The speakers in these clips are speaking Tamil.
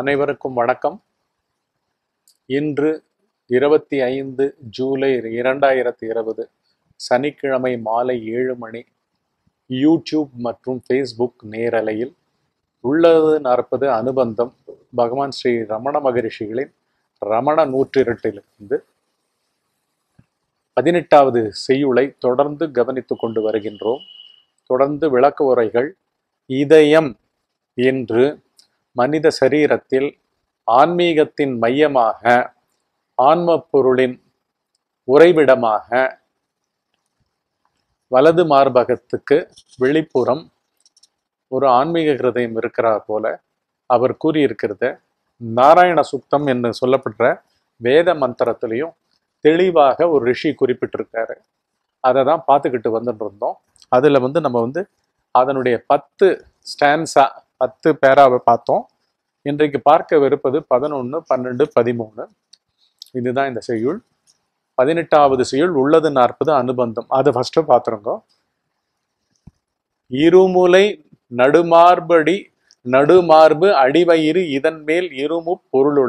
அனைவருக்கும் வணக்கம் இன்று இருபத்தி ஐந்து ஜூலை இரண்டாயிரத்தி இருபது சனிக்கிழமை மாலை ஏழு மணி யூடியூப் மற்றும் ஃபேஸ்புக் நேரலையில் உள்ளது நாற்பது அனுபந்தம் பகவான் ஸ்ரீ ரமண மகரிஷிகளின் ரமண நூற்றிரட்டிலிருந்து பதினெட்டாவது செய்யுளை தொடர்ந்து கவனித்துக் கொண்டு வருகின்றோம் தொடர்ந்து விளக்க உரைகள் இதயம் என்று மனித சரீரத்தில் ஆன்மீகத்தின் மையமாக ஆன்ம பொருளின் உறைவிடமாக வலது மார்பகத்துக்கு வெளிப்புறம் ஒரு ஆன்மீக ஹிருதயம் இருக்கிறா போல அவர் கூறியிருக்கிறத நாராயண சுத்தம் என்று சொல்லப்படுற வேத மந்திரத்திலையும் தெளிவாக ஒரு ரிஷி குறிப்பிட்டிருக்காரு அதை தான் பார்த்துக்கிட்டு வந்துட்டு இருந்தோம் அதில் வந்து நம்ம வந்து அதனுடைய பத்து ஸ்டான்ஸா பத்து பேராவை பார்த்தோம் இன்றைக்கு பார்க்கவிருப்பது பதினொன்று பன்னெண்டு பதிமூணு இதுதான் இந்த செய்யுள் பதினெட்டாவது செய்யுள் உள்ளது நாற்பது அனுபந்தம் அதை ஃபர்ஸ்ட் பார்த்துருங்க இருமுலை நடுமார்படி நடுமார்பு அடிவயிறு இதன் மேல் இருமு பொருளுள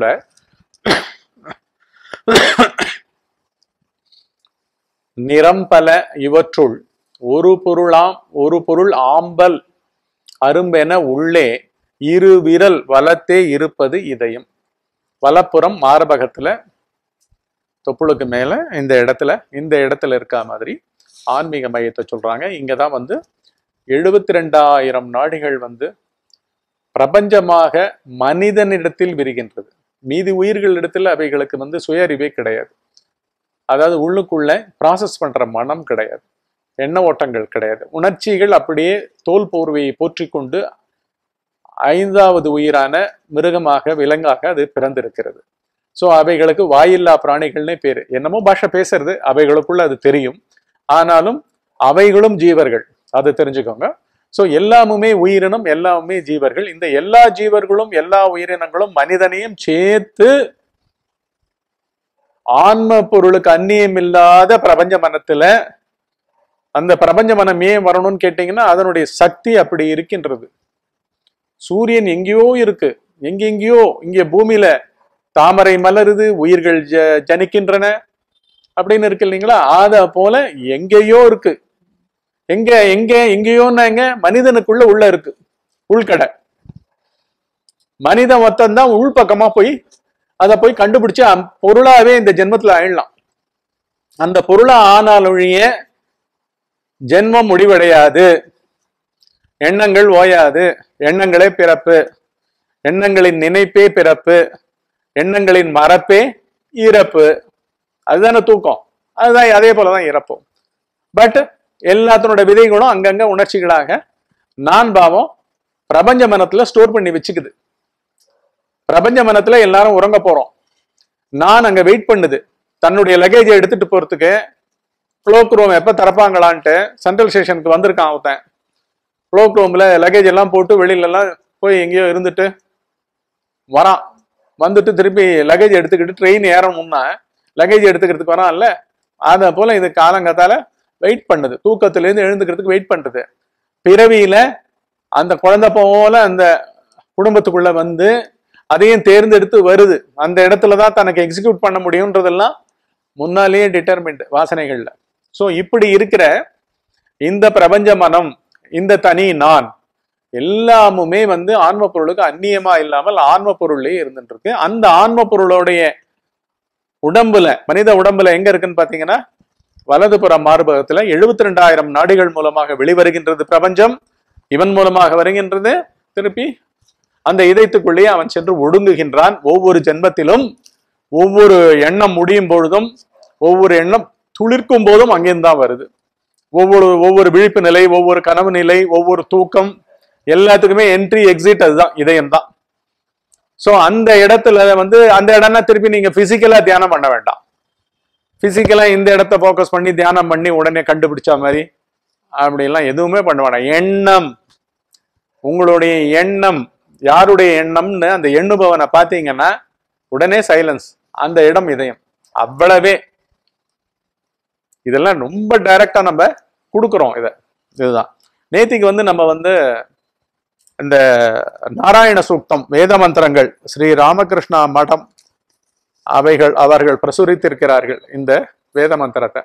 நிறம்பல இவற்றுள் ஒரு பொருளாம் ஒரு பொருள் ஆம்பல் அரும்பென உள்ளே இரு விரல் வலத்தே இருப்பது இதயம் வலப்புறம் மார்பகத்துல தொப்புளுக்கு மேல இந்த இடத்துல இந்த இடத்துல இருக்கா மாதிரி ஆன்மீக மையத்தை சொல்றாங்க இங்கதான் வந்து எழுபத்தி ரெண்டாயிரம் நாடிகள் வந்து பிரபஞ்சமாக மனிதனிடத்தில் விரிகின்றது மீதி உயிர்களிடத்தில் அவைகளுக்கு வந்து சுய அறிவே கிடையாது அதாவது உள்ளுக்குள்ள ப்ராசஸ் பண்ற மனம் கிடையாது எண்ண ஓட்டங்கள் கிடையாது உணர்ச்சிகள் அப்படியே தோல் போர்வையை போற்றிக்கொண்டு ஐந்தாவது உயிரான மிருகமாக விலங்காக அது பிறந்திருக்கிறது ஸோ அவைகளுக்கு வாயில்லா பிராணிகள்னே பேரு என்னமோ பாஷை பேசுறது அவைகளுக்குள்ள அது தெரியும் ஆனாலும் அவைகளும் ஜீவர்கள் அது தெரிஞ்சுக்கோங்க ஸோ எல்லாமுமே உயிரினம் எல்லாமுமே ஜீவர்கள் இந்த எல்லா ஜீவர்களும் எல்லா உயிரினங்களும் மனிதனையும் சேர்த்து ஆன்ம பொருளுக்கு அந்நியம் இல்லாத பிரபஞ்ச மனத்துல அந்த பிரபஞ்ச மனம் ஏன் வரணும்னு கேட்டீங்கன்னா அதனுடைய சக்தி அப்படி இருக்கின்றது சூரியன் எங்கேயோ இருக்கு எங்கெங்கேயோ இங்கே பூமியில தாமரை மலருது உயிர்கள் ஜ ஜனிக்கின்றன அப்படின்னு இருக்கு இல்லைங்களா அத போல எங்கேயோ இருக்கு எங்க எங்க எங்கேயோன்னாங்க மனிதனுக்குள்ள உள்ள இருக்கு உள்கடை மனிதன் மொத்தம்தான் உள்பக்கமா போய் அதை போய் கண்டுபிடிச்சு அம்- பொருளாவே இந்த ஜென்மத்துல ஆயிடலாம் அந்த பொருளா ஆனால் ஒழிய ஜென்மம் முடிவடையாது எண்ணங்கள் ஓயாது எண்ணங்களே பிறப்பு எண்ணங்களின் நினைப்பே பிறப்பு எண்ணங்களின் மறப்பே இறப்பு அதுதானே தூக்கம் அதுதான் அதே போலதான் இறப்பும் பட் எல்லாத்தினோட விதைகளும் அங்கங்க உணர்ச்சிகளாக நான் பாவம் பிரபஞ்ச மனத்துல ஸ்டோர் பண்ணி வச்சுக்குது பிரபஞ்ச மனத்துல எல்லாரும் உறங்க போறோம் நான் அங்க வெயிட் பண்ணுது தன்னுடைய லக்கேஜை எடுத்துட்டு போறதுக்கு க்ளோக் ரூம் எப்ப திறப்பாங்களான்ட்டு சென்ட்ரல் ஸ்டேஷனுக்கு வந்திருக்கான் ஒருத்தன் க்ளோக் ரூம்ல லக்கேஜ் எல்லாம் போட்டு வெளியில எல்லாம் போய் எங்கேயோ இருந்துட்டு வரான் வந்துட்டு திருப்பி லக்கேஜ் எடுத்துக்கிட்டு ட்ரெயின் ஏறணும்னா லக்கேஜ் எடுத்துக்கிறதுக்கு வரான்ல அதை போல இது காலங்கத்தால வெயிட் பண்ணுது தூக்கத்திலேருந்து எழுந்துக்கிறதுக்கு வெயிட் பண்றது பிறவியில அந்த குழந்தை போல அந்த குடும்பத்துக்குள்ள வந்து அதையும் தேர்ந்தெடுத்து வருது அந்த இடத்துல தான் தனக்கு எக்ஸிக்யூட் பண்ண முடியுன்றதெல்லாம் முன்னாலேயே டிட்டர்மெண்ட் வாசனைகள்ல ஸோ இப்படி இருக்கிற இந்த பிரபஞ்ச மனம் இந்த தனி நான் எல்லாமுமே வந்து ஆன்ம பொருளுக்கு அந்நியமா இல்லாமல் ஆன்ம பொருள்லயே இருந்துட்டு இருக்கு அந்த ஆன்ம பொருளுடைய உடம்புல மனித உடம்புல எங்க இருக்குன்னு பாத்தீங்கன்னா வலதுபுற மார்பகத்துல எழுபத்தி ரெண்டாயிரம் நாடிகள் மூலமாக வெளிவருகின்றது பிரபஞ்சம் இவன் மூலமாக வருகின்றது திருப்பி அந்த இதயத்துக்குள்ளேயே அவன் சென்று ஒடுங்குகின்றான் ஒவ்வொரு ஜென்மத்திலும் ஒவ்வொரு எண்ணம் முடியும் பொழுதும் ஒவ்வொரு எண்ணம் துளிர்க்கும் போதும் அங்கிருந்து தான் வருது ஒவ்வொரு ஒவ்வொரு விழிப்பு நிலை ஒவ்வொரு கனவு நிலை ஒவ்வொரு தூக்கம் எல்லாத்துக்குமே என்ட்ரி எக்ஸிட் அதுதான் இதயம் தான் ஸோ அந்த இடத்துல வந்து அந்த இடம்னா திருப்பி நீங்க பிசிக்கலா தியானம் பண்ண வேண்டாம் பிசிக்கலா இந்த இடத்த ஃபோக்கஸ் பண்ணி தியானம் பண்ணி உடனே கண்டுபிடிச்ச மாதிரி அப்படிலாம் எதுவுமே பண்ண வேண்டாம் எண்ணம் உங்களுடைய எண்ணம் யாருடைய எண்ணம்னு அந்த எண்ணுபவனை பார்த்தீங்கன்னா உடனே சைலன்ஸ் அந்த இடம் இதயம் அவ்வளவே இதெல்லாம் ரொம்ப டைரக்டா நம்ம கொடுக்குறோம் இதை இதுதான் நேத்திக்கு வந்து நம்ம வந்து இந்த நாராயண சூக்தம் வேத மந்திரங்கள் ஸ்ரீ ராமகிருஷ்ணா மடம் அவைகள் அவர்கள் பிரசுரித்திருக்கிறார்கள் இந்த வேத மந்திரத்தை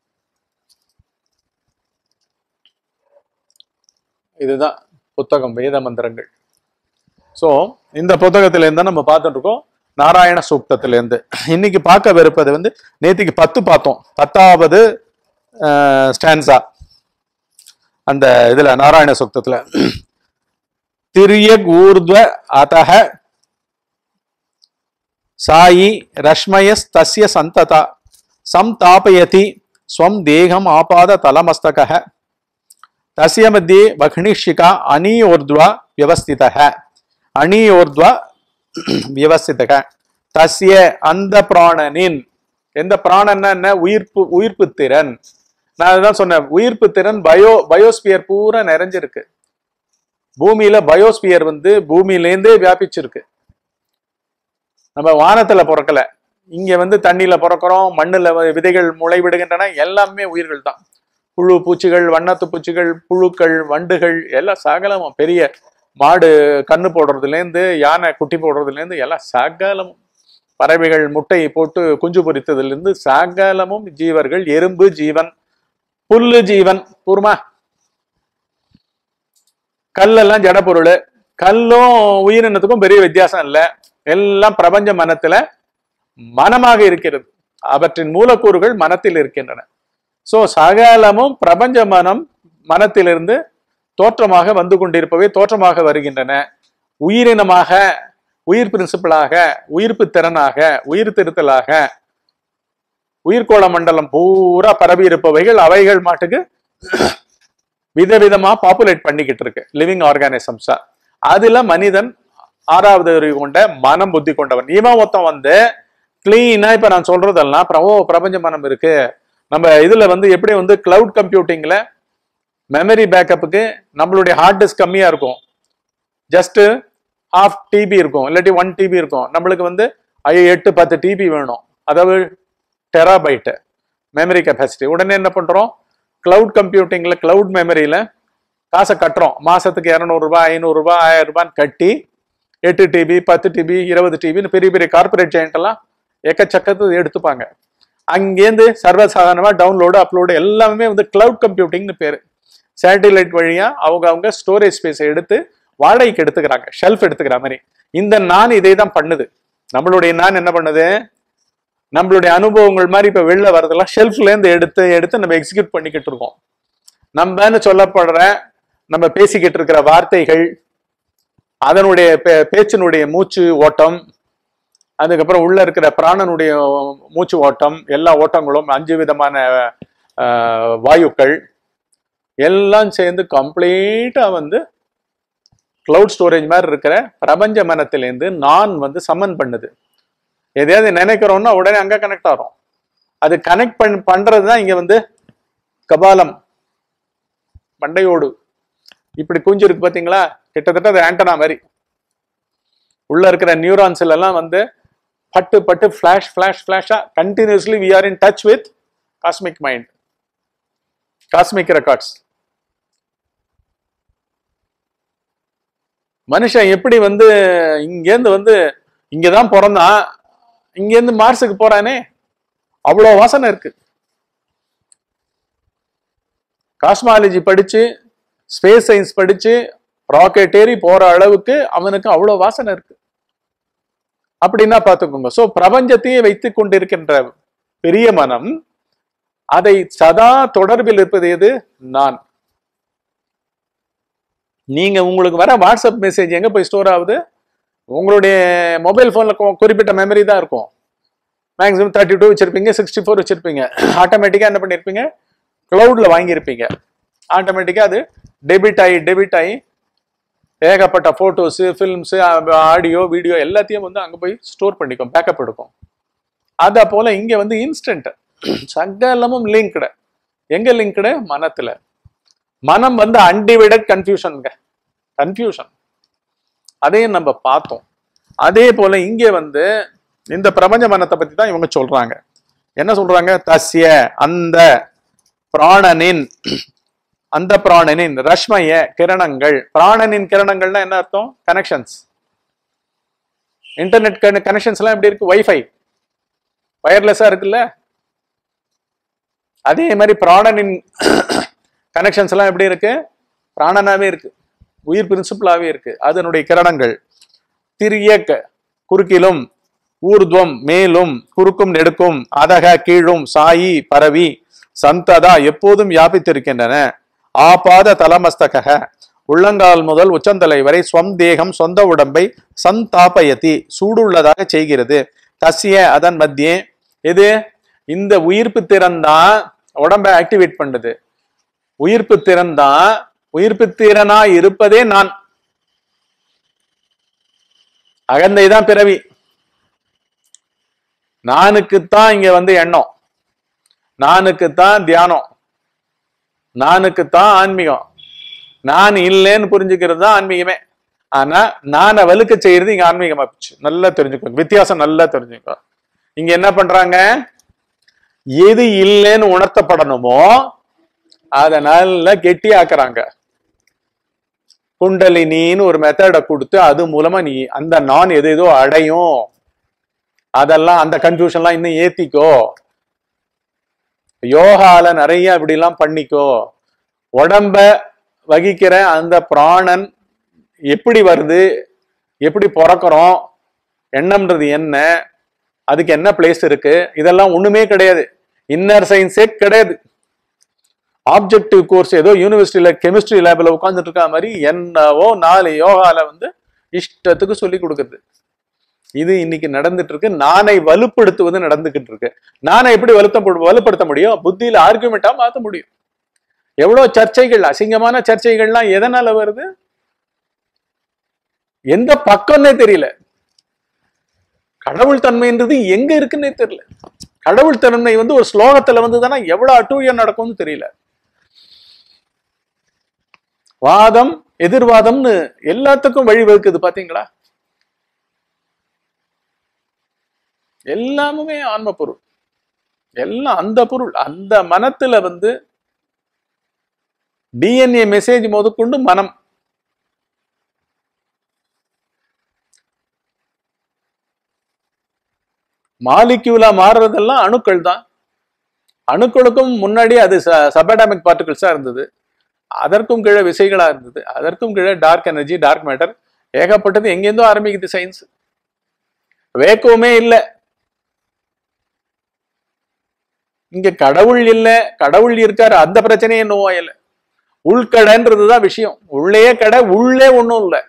இதுதான் புத்தகம் வேத மந்திரங்கள் ஸோ இந்த புத்தகத்திலேருந்து தான் நம்ம பார்த்துட்டு இருக்கோம் நாராயண சூக்தத்திலேருந்து இன்னைக்கு பார்க்கவிருப்பது வந்து நேத்திக்கு பத்து பார்த்தோம் பத்தாவது ஸ்டான்ஸா அந்த இதுல நாராயண சூக்தத்துல திரியக் ஊர்த்வ அதக சாயி ரஷ்மயஸ் தஸ்ய சந்ததா சம்தாபயதி ஸ்வம் தேகம் ஆபாத தலமஸ்தக தஸ்ய மத்தியே வக்னிஷிகா அணியோர்த்வா வியவஸ்திதக அணியோர்த்வா வியவஸ்திதக தஸ்ய அந்த பிராணனின் எந்த பிராணன்னா என்ன உயிர்ப்பு உயிர்ப்பு திறன் நான் அதுதான் சொன்னேன் உயிர்ப்பு திறன் பயோ பயோஸ்பியர் பூரா நிறைஞ்சிருக்கு பூமியில பயோஸ்பியர் வந்து பூமியிலேருந்தே வியாபிச்சிருக்கு நம்ம வானத்துல பிறக்கல இங்க வந்து தண்ணியில பிறக்கிறோம் மண்ணுல வ- விதைகள் முளை விடுகின்றன எல்லாமே உயிர்கள் தான் புழு பூச்சிகள் வண்ணத்து பூச்சிகள் புழுக்கள் வண்டுகள் எல்லாம் சகலமும் பெரிய மாடு கண்ணு போடுறதுலேருந்து யானை குட்டி போடுறதுலேருந்து எல்லாம் சகலமும் பறவைகள் முட்டை போட்டு குஞ்சு பொரித்ததுலேருந்து சகலமும் ஜீவர்கள் எறும்பு ஜீவன் புல்லு ஜீவன் பூர்மா கல்லெல்லாம் ஜட பொருள் கல்லும் உயிரினத்துக்கும் பெரிய வித்தியாசம் இல்லை எல்லாம் பிரபஞ்ச மனத்துல மனமாக இருக்கிறது அவற்றின் மூலக்கூறுகள் மனத்தில் இருக்கின்றன சோ சகலமும் பிரபஞ்ச மனம் மனத்திலிருந்து தோற்றமாக வந்து கொண்டிருப்பவை தோற்றமாக வருகின்றன உயிரினமாக உயிர் பிரின்சிபலாக உயிர்ப்பு திறனாக உயிர் திருத்தலாக உயிர்கோள மண்டலம் பூரா பரவி இருப்பவைகள் அவைகள் மாட்டுக்கு விதவிதமா பாப்புலேட் பண்ணிக்கிட்டு இருக்கு லிவிங் ஆர்கானிசம்ஸா அதுல மனிதன் ஆறாவது அறிவு கொண்ட மனம் புத்தி கொண்டவன் இவன் ஒருத்தன் வந்து கிளீனா இப்ப நான் சொல்றதெல்லாம் அப்புறம் ஓ பிரபஞ்ச மனம் இருக்கு நம்ம இதுல வந்து எப்படி வந்து கிளவுட் கம்ப்யூட்டிங்ல மெமரி பேக்கப்புக்கு நம்மளுடைய ஹார்ட் டிஸ்க் கம்மியா இருக்கும் ஜஸ்ட் ஹாஃப் டிபி இருக்கும் இல்லாட்டி ஒன் டிபி இருக்கும் நம்மளுக்கு வந்து ஐயோ எட்டு பத்து டிபி வேணும் அதாவது டெராபைட்டு மெமரி கெப்பாசிட்டி உடனே என்ன பண்றோம் கிளவுட் கம்ப்யூட்டிங்ல கிளவுட் மெமரியில காசை கட்டுறோம் மாசத்துக்கு இரநூறுபா ஐநூறுரூபா ஆயிரம் ரூபான்னு கட்டி எட்டு டிபி பத்து டிபி இருபது டிபின்னு பெரிய பெரிய கார்பரேட் ஜெயண்ட் எல்லாம் எக்கச்சக்கத்து எடுத்துப்பாங்க அங்கேருந்து சர்வசாதாரணமா டவுன்லோடு அப்லோடு எல்லாமே வந்து கிளவுட் கம்ப்யூட்டிங்னு பேரு சேட்டிலைட் வழியா அவங்க அவங்க ஸ்டோரேஜ் ஸ்பேஸை எடுத்து வாடகைக்கு எடுத்துக்கிறாங்க ஷெல்ஃப் எடுத்துக்கிற மாதிரி இந்த நான் இதே தான் பண்ணுது நம்மளுடைய நான் என்ன பண்ணுது நம்மளுடைய அனுபவங்கள் மாதிரி இப்ப வெளில வரதெல்லாம் ஷெல்ஃப்ல இருந்து எடுத்து எடுத்து நம்ம எக்ஸிக்யூட் பண்ணிக்கிட்டு இருக்கோம் நம்மன்னு சொல்லப்படுற நம்ம பேசிக்கிட்டு இருக்கிற வார்த்தைகள் அதனுடைய பே- பேச்சினுடைய மூச்சு ஓட்டம் அதுக்கப்புறம் உள்ள இருக்கிற பிராணனுடைய மூச்சு ஓட்டம் எல்லா ஓட்டங்களும் அஞ்சு விதமான ஆஹ், வாயுக்கள் எல்லாம் சேர்ந்து கம்ப்ளீட்டா வந்து கிளவுட் ஸ்டோரேஜ் மாதிரி இருக்கிற பிரபஞ்ச மனத்திலேருந்து நான் வந்து சம்மன் பண்ணுது எதையாவது நினைக்கிறோம்னா உடனே அங்க கனெக்ட் ஆகிறோம் அது கனெக்ட் பண் பண்றது தான் இங்க வந்து கபாலம் மண்டையோடு இப்படி குஞ்சு இருக்கு பாத்தீங்களா கிட்டத்தட்ட அது ஆண்டனா மாதிரி உள்ள இருக்கிற நியூரான்ஸ்ல எல்லாம் வந்து பட்டு பட்டு ஃபிளாஷ் ஃபிளாஷ் ஃபிளாஷா continuously we are in touch with cosmic mind cosmic records மனுஷன் எப்படி வந்து இங்கேருந்து வந்து இங்கதான் பிறந்தான் இங்கேருந்து மார்ஸுக்கு போறானே அவ்வளோ வாசனை இருக்கு காஸ்மாலஜி படிச்சு ஸ்பேஸ் சயின்ஸ் படிச்சு ராக்கெட் ஏறி போற அளவுக்கு அவனுக்கு அவ்வளோ வாசனை இருக்கு அப்படின்னா பார்த்துக்கோங்க சோ பிரபஞ்சத்தையே வைத்துக் கொண்டிருக்கின்ற பெரிய மனம் அதை சதா தொடர்பில் இருப்பது எது நான் நீங்க உங்களுக்கு வர வாட்ஸ்அப் மெசேஜ் எங்க போய் ஸ்டோர் ஆகுது உங்களுடைய மொபைல் போன்ல குறிப்பிட்ட மெமரி தான் இருக்கும் மேக்ஸிமம் தேர்ட்டி டூ வச்சிருப்பீங்க சிக்ஸ்டி ஃபோர் வச்சிருப்பீங்க ஆட்டோமேட்டிக்கா என்ன பண்ணிருப்பீங்க கிளவுட்ல வாங்கியிருப்பீங்க ஆட்டோமேட்டிக்கா அது டெபிட் ஆகி டெபிட் ஆகி ஏகப்பட்ட போட்டோஸ் ஃபிலிம்ஸ் ஆடியோ வீடியோ எல்லாத்தையும் வந்து அங்க போய் ஸ்டோர் பண்ணிக்கும் பேக்கப் எடுக்கும் அத போல இங்க வந்து இன்ஸ்டன்ட் சகலமும் லிங்க்டு எங்க லிங்க்டு மனத்துல மனம் வந்து அன்டிவைடட் கன்ஃபியூஷனுங்க கன்ஃபியூஷன் அதையும் நம்ம பார்த்தோம் அதே போல இங்க வந்து இந்த பிரபஞ்ச மனத்தை பத்தி தான் இவங்க சொல்றாங்க என்ன சொல்றாங்க தஸ்ய அந்த பிராணனின் அந்த பிராணனின் ரஷ்மய கிரணங்கள் பிராணனின் கிரணங்கள்னா என்ன அர்த்தம் கனெக்ஷன்ஸ் இன்டர்நெட் கனெக்ஷன்ஸ் எல்லாம் எப்படி இருக்கு வைஃபை வயர்லெஸ்ஸா இருக்குல்ல அதே மாதிரி பிராணனின் கனெக்ஷன்ஸ் எல்லாம் எப்படி இருக்கு பிராணனாவே இருக்கு உயிர் பிரின்சிபிளாவே இருக்கு அதனுடைய கிரணங்கள் திரியக்க குறுக்கிலும் ஊர்துவம் மேலும் குறுக்கும் நெடுக்கும் அதக கீழும் சாயி பரவி சந்ததா எப்போதும் வியாபித்திருக்கின்றன ஆபாத தலமஸ்தக உள்ளங்கால் முதல் உச்சந்தலை வரை ஸ்வம் தேகம் சொந்த உடம்பை சந்தாபயதி சூடுள்ளதாக செய்கிறது தசிய அதன் மத்தியே எது இந்த உயிர்ப்பு திறன் தான் உடம்பை ஆக்டிவேட் பண்ணுது உயிர்ப்பு திறன் தான் உயிர்ப்பு திறனா இருப்பதே நான் அகந்தை தான் பிறவி நானுக்குத்தான் இங்க வந்து எண்ணம் நானுக்குத்தான் தியானம் நானுக்குத்தான் ஆன்மீகம் நான் இல்லைன்னு புரிஞ்சுக்கிறது தான் ஆன்மீகமே ஆனா நானை வலுக்க செய்யறது இங்க ஆன்மீகம் ஆச்சு நல்லா தெரிஞ்சுக்கோங்க வித்தியாசம் நல்லா தெரிஞ்சுக்கோ இங்க என்ன பண்றாங்க எது இல்லைன்னு உணர்த்தப்படணுமோ அதை நல்லா கெட்டியாக்குறாங்க குண்டலினின்னு ஒரு மெத்தடை கொடுத்து அது மூலமா நீ அந்த நான் எது ஏதோ அடையும் அதெல்லாம் அந்த கன்ஃபியூஷன்லாம் இன்னும் ஏத்திக்கோ யோகால நிறைய இப்படிலாம் பண்ணிக்கோ உடம்ப வகிக்கிற அந்த பிராணன் எப்படி வருது எப்படி பிறக்கிறோம் எண்ணம்ன்றது என்ன அதுக்கு என்ன பிளேஸ் இருக்கு இதெல்லாம் ஒண்ணுமே கிடையாது இன்னர் சயின்ஸே கிடையாது ஆப்ஜெக்டிவ் கோர்ஸ் ஏதோ யூனிவர்சிட்டியில கெமிஸ்ட்ரி லேப்ல உட்காந்துட்டு இருக்க மாதிரி என்னவோ நாலு யோகால வந்து இஷ்டத்துக்கு சொல்லி கொடுக்குறது இது இன்னைக்கு நடந்துட்டு இருக்கு நானை வலுப்படுத்துவது நடந்துகிட்டு இருக்கு நானை எப்படி வலுத்த வலுப்படுத்த முடியும் புத்தியில ஆர்குமெண்டா மாத்த முடியும் எவ்வளவு சர்ச்சைகள் அசிங்கமான சர்ச்சைகள்லாம் எதனால வருது எந்த பக்கம்னே தெரியல கடவுள் தன்மைன்றது எங்க இருக்குன்னே தெரியல கடவுள் தன்மை வந்து ஒரு ஸ்லோகத்துல வந்து தானே எவ்வளவு அட்டூழியம் நடக்கும்னு தெரியல வாதம் எதிர்வாதம்னு எல்லாத்துக்கும் வழிவகுக்குது பாத்தீங்களா எல்லாமுமே ஆன்ம பொருள் எல்லாம் அந்த பொருள் அந்த மனத்துல வந்து டிஎன்ஏ மெசேஜ் முதற்கொண்டு மனம் மாலிக்யூலா மாறுறதெல்லாம் அணுக்கள் தான் அணுக்களுக்கும் முன்னாடி அது சபடாமிக் பார்ட்டிகிள்ஸா இருந்தது அதற்கும் கீழே விசைகளா இருந்தது அதற்கும் கீழே டார்க் எனர்ஜி டார்க் மேட்டர் ஏகப்பட்டது எங்கேருந்தோ ஆரம்பிக்குது சயின்ஸ் வேக்குவமே இல்லை இங்க கடவுள் இல்ல கடவுள் இருக்காரு அந்த பிரச்சனையே என்னவோ இல்லை உள்கடைன்றதுதான் விஷயம் உள்ளே கடை உள்ளே ஒண்ணும் இல்லை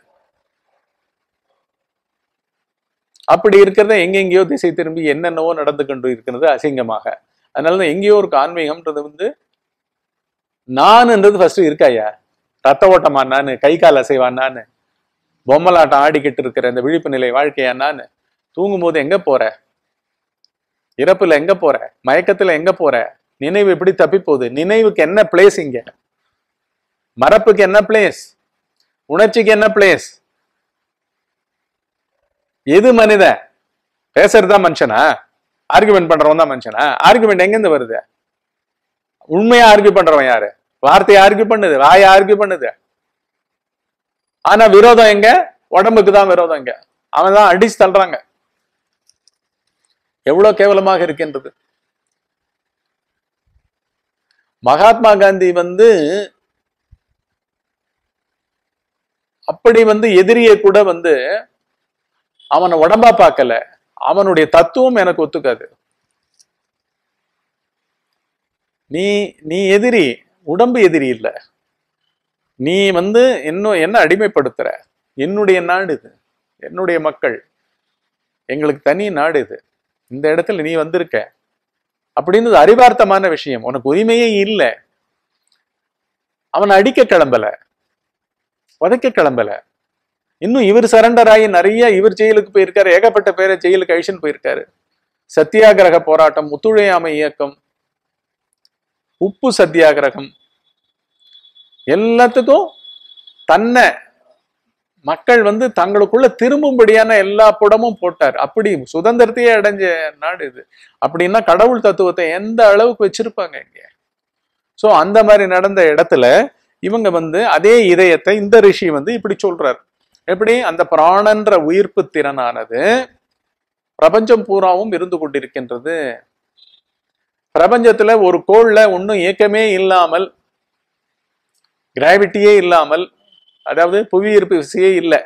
அப்படி இருக்கிறத எங்கெங்கேயோ திசை திரும்பி என்னென்னவோ நடந்து கொண்டு இருக்கிறது அசிங்கமாக அதனாலதான் எங்கேயோ ஒரு ஆன்மீகம்ன்றது வந்து நான்ன்றது ஃபர்ஸ்ட் இருக்காயா ரத்த ஓட்டமா நானு கை கால் அசைவான் நானு பொம்மலாட்டம் ஆடிக்கிட்டு இருக்கிற இந்த விழிப்பு நிலை வாழ்க்கையா நானு தூங்கும் போது எங்க போற இறப்புல எங்க போற மயக்கத்துல எங்க போற நினைவு எப்படி தப்பி போகுது நினைவுக்கு என்ன பிளேஸ் இங்க மரப்புக்கு என்ன பிளேஸ் உணர்ச்சிக்கு என்ன பிளேஸ் எது மனித பேசுறது தான் மனுஷனா ஆர்குமெண்ட் பண்றவன் தான் மனுஷனா ஆர்குமெண்ட் எங்கிருந்து வருது உண்மையா ஆர்கியூ பண்றவன் யாரு வார்த்தையை ஆர்கியூ பண்ணுது வாயை ஆர்கியூ பண்ணுது ஆனா விரோதம் எங்க உடம்புக்கு தான் விரோதம் எங்க அவன் தான் அடிச்சு தள்ளுறாங்க எவ்வளவு கேவலமாக இருக்கின்றது மகாத்மா காந்தி வந்து அப்படி வந்து எதிரியை கூட வந்து அவனை உடம்பா பார்க்கல அவனுடைய தத்துவம் எனக்கு ஒத்துக்காது நீ நீ எதிரி உடம்பு எதிரி இல்லை நீ வந்து இன்னும் என்ன அடிமைப்படுத்துற என்னுடைய நாடு இது என்னுடைய மக்கள் எங்களுக்கு தனி நாடு இது இந்த இடத்துல நீ வந்திருக்க அப்படின்னு அறிவார்த்தமான விஷயம் உனக்கு உரிமையே இல்லை அவனை அடிக்க கிளம்பல உதைக்க கிளம்பல இன்னும் இவர் சரண்டர் ஆகி நிறைய இவர் ஜெயிலுக்கு போயிருக்காரு ஏகப்பட்ட பேரை ஜெயிலுக்கு அழிச்சுன்னு போயிருக்காரு சத்தியாகிரக போராட்டம் ஒத்துழையாமை இயக்கம் உப்பு சத்தியாகிரகம் எல்லாத்துக்கும் தன்னை மக்கள் வந்து தங்களுக்குள்ள திரும்பும்படியான எல்லா புடமும் போட்டார் அப்படி சுதந்திரத்தையே அடைஞ்ச நாடு இது அப்படின்னா கடவுள் தத்துவத்தை எந்த அளவுக்கு வச்சிருப்பாங்க இங்க சோ அந்த மாதிரி நடந்த இடத்துல இவங்க வந்து அதே இதயத்தை இந்த ரிஷி வந்து இப்படி சொல்றார் எப்படி அந்த பிராணன்ற உயிர்ப்பு திறனானது பிரபஞ்சம் பூராவும் இருந்து கொண்டிருக்கின்றது பிரபஞ்சத்துல ஒரு கோள்ல ஒன்றும் இயக்கமே இல்லாமல் கிராவிட்டியே இல்லாமல் அதாவது புவி ஈர்ப்பு விசையே இல்லை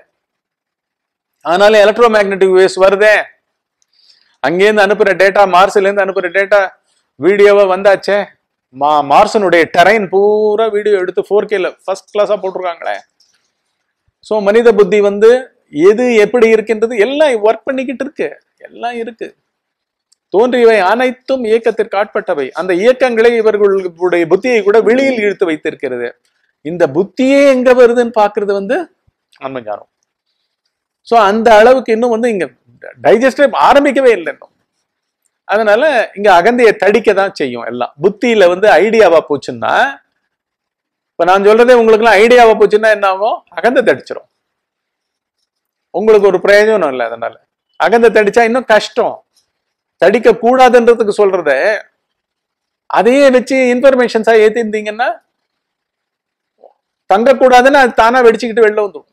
ஆனாலும் எலக்ட்ரோ மேக்னெட்டிக் வேவ்ஸ் வருதே அங்கேருந்து அனுப்புற டேட்டா மார்ஸ்ல இருந்து அனுப்புற டேட்டா வீடியோவா வந்தாச்சே மா மார்சனுடைய டெரைன் பூரா வீடியோ எடுத்து ஃபோர் கேல ஃபர்ஸ்ட் கிளாஸா போட்டிருக்காங்களே ஸோ மனித புத்தி வந்து எது எப்படி இருக்கின்றது எல்லாம் ஒர்க் பண்ணிக்கிட்டு இருக்கு எல்லாம் இருக்கு தோன்றியவை அனைத்தும் இயக்கத்திற்கு ஆட்பட்டவை அந்த இயக்கங்களை இவர்களுடைய புத்தியை கூட வெளியில் இழுத்து வைத்திருக்கிறது இந்த புத்தியே எங்க வருதுன்னு பாக்குறது வந்து ஆன்மஞானம் சோ அந்த அளவுக்கு இன்னும் வந்து இங்க டைஜஸ்டே ஆரம்பிக்கவே இல்லை இன்னும் அதனால இங்க அகந்தையை தடிக்க தான் செய்யும் எல்லாம் புத்தியில வந்து ஐடியாவா போச்சுன்னா இப்ப நான் சொல்றதே உங்களுக்கு எல்லாம் ஐடியாவா போச்சுன்னா என்ன ஆகும் அகந்தை தடிச்சிரும் உங்களுக்கு ஒரு பிரயோஜனம் இல்லை அதனால அகந்தை தடிச்சா இன்னும் கஷ்டம் தடிக்க கூடாதுன்றதுக்கு சொல்றத அதையே வச்சு இன்ஃபர்மேஷன்ஸா ஏத்திருந்தீங்கன்னா தங்கக்கூடாதுன்னு அது தானா வெடிச்சுக்கிட்டு வெளில வந்துடும்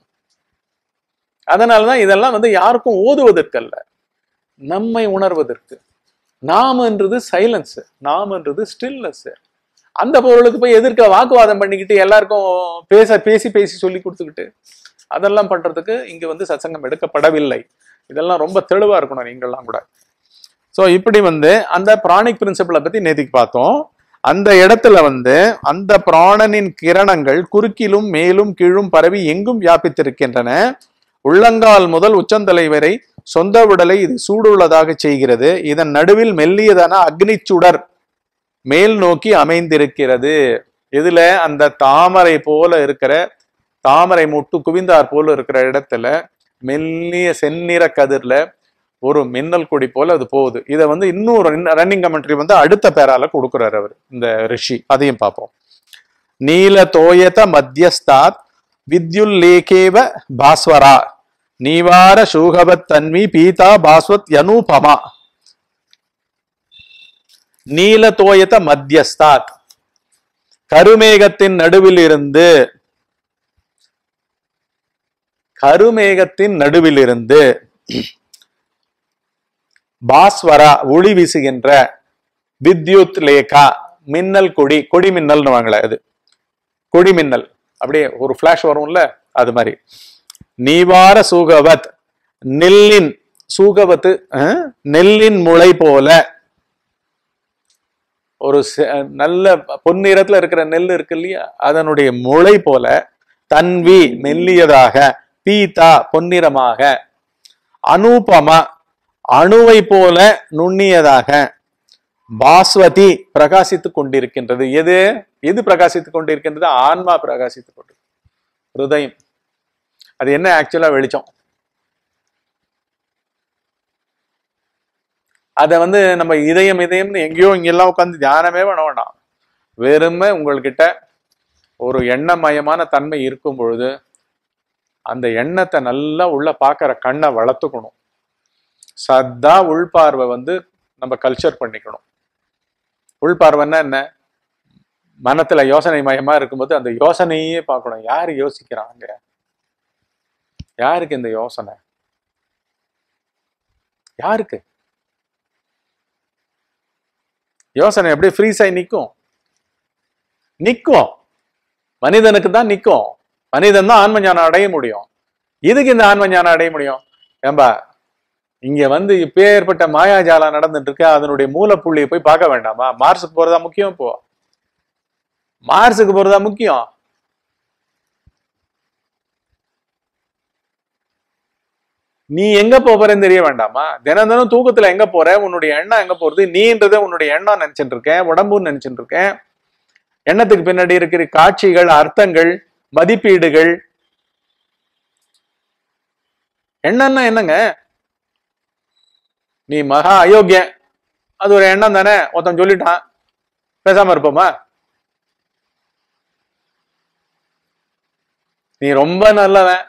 அதனாலதான் இதெல்லாம் வந்து யாருக்கும் ஓதுவதற்கல்ல நம்மை உணர்வதற்கு நாமன்றது சைலன்ஸ் நாமன்றது ஸ்டில்னஸ் அந்த பொருளுக்கு போய் எதிர்க்க வாக்குவாதம் பண்ணிக்கிட்டு எல்லாருக்கும் பேச பேசி பேசி சொல்லி கொடுத்துக்கிட்டு அதெல்லாம் பண்றதுக்கு இங்க வந்து சத்சங்கம் எடுக்கப்படவில்லை இதெல்லாம் ரொம்ப தெளிவா இருக்கணும் நீங்கள்லாம் கூட ஸோ இப்படி வந்து அந்த பிராணிக் பிரின்சிபலை பத்தி நேத்திக்கு பார்த்தோம் அந்த இடத்துல வந்து அந்த பிராணனின் கிரணங்கள் குறுக்கிலும் மேலும் கீழும் பரவி எங்கும் வியாபித்திருக்கின்றன உள்ளங்கால் முதல் உச்சந்தலை வரை சொந்த உடலை இது சூடுள்ளதாக செய்கிறது இதன் நடுவில் மெல்லியதான அக்னி சுடர் மேல் நோக்கி அமைந்திருக்கிறது இதுல அந்த தாமரை போல இருக்கிற தாமரை முட்டு குவிந்தார் போல இருக்கிற இடத்துல மெல்லிய செந்நிற கதிர்ல ஒரு மின்னல் கொடி போல அது போகுது இதை வந்து இன்னொரு ரன்னிங் கமெண்ட்ரி வந்து அடுத்த பேரால கொடுக்குறாரு அவர் இந்த ரிஷி அதையும் பார்ப்போம் நீல தோயத மத்தியஸ்தாத் வித்யுல்லேகேவ பாஸ்வரா நீவார சூகவத் தன்வி பீதா பாஸ்வத் யனூபமா நீல தோயத மத்தியஸ்தாத் கருமேகத்தின் நடுவில் இருந்து கருமேகத்தின் நடுவில் இருந்து பாஸ்வரா ஒளி வீசுகின்ற வித்யுத் லேகா மின்னல் கொடி கொடி மின்னல்னு வாங்கல அது கொடி மின்னல் அப்படியே ஒரு ஃபிளாஷ் வரும்ல அது மாதிரி நீவார சூகவத் நெல்லின் சூகவத்து அஹ், நெல்லின் முளை போல ஒரு செ- நல்ல பொன்னிறத்துல இருக்கிற நெல் இருக்கு இல்லையா அதனுடைய முளை போல தன்வி மெல்லியதாக பீதா பொன்னிறமாக அனூபமா அணுவை போல நுண்ணியதாக பாஸ்வதி பிரகாசித்துக் கொண்டிருக்கின்றது எது எது பிரகாசித்துக் கொண்டிருக்கின்றது ஆன்மா பிரகாசித்துக் கொண்டு ஹிருதயம் அது என்ன ஆக்சுவலா வெளிச்சம் அதை வந்து நம்ம இதயம் இதயம்னு எங்கேயோ இங்கெல்லாம் உட்காந்து தியானமே பண்ண வேண்டாம் வெறுமை உங்கள்கிட்ட ஒரு எண்ணமயமான தன்மை இருக்கும் பொழுது அந்த எண்ணத்தை நல்லா உள்ள பார்க்குற கண்ணை வளர்த்துக்கணும் சத்தா உள்பார்வை வந்து நம்ம கல்ச்சர் பண்ணிக்கணும் உள்பார்வைன்னா என்ன மனத்துல யோசனை மயமா இருக்கும்போது அந்த யோசனையே பார்க்கணும் யாரு யோசிக்கிறாங்க யாருக்கு இந்த யோசனை யாருக்கு யோசனை எப்படி ஃப்ரீஸ் ஆகி நிற்கும் நிற்கும் மனிதனுக்கு தான் நிற்கும் மனிதன் தான் ஆன்ம ஞானம் அடைய முடியும் இதுக்கு இந்த ஆன்ம ஞானம் அடைய முடியும் ஏம்பா இங்க வந்து இப்பேற்பட்ட மாயாஜாலம் நடந்துட்டு இருக்கு அதனுடைய மூலப்புள்ளியை போய் பார்க்க வேண்டாமா மார்ஸுக்கு போறதா முக்கியம் இப்போ மார்ஸுக்கு போறதா முக்கியம் நீ எங்க போறேன்னு தெரிய வேண்டாமா தினம் தினம் தூக்கத்துல எங்க போற உன்னுடைய எண்ணம் எங்க போறது நீன்றதை உன்னுடைய எண்ணம் நினைச்சிட்டு இருக்கேன் உடம்புன்னு நினைச்சிட்டு இருக்கேன் எண்ணத்துக்கு பின்னாடி இருக்கிற காட்சிகள் அர்த்தங்கள் மதிப்பீடுகள் எண்ணம்னா என்னங்க நீ மகா அயோக்கியன் அது ஒரு எண்ணம் தானே ஒருத்தன் சொல்லிட்டான் பேசாம இருப்போமா நீ ரொம்ப நல்லவன்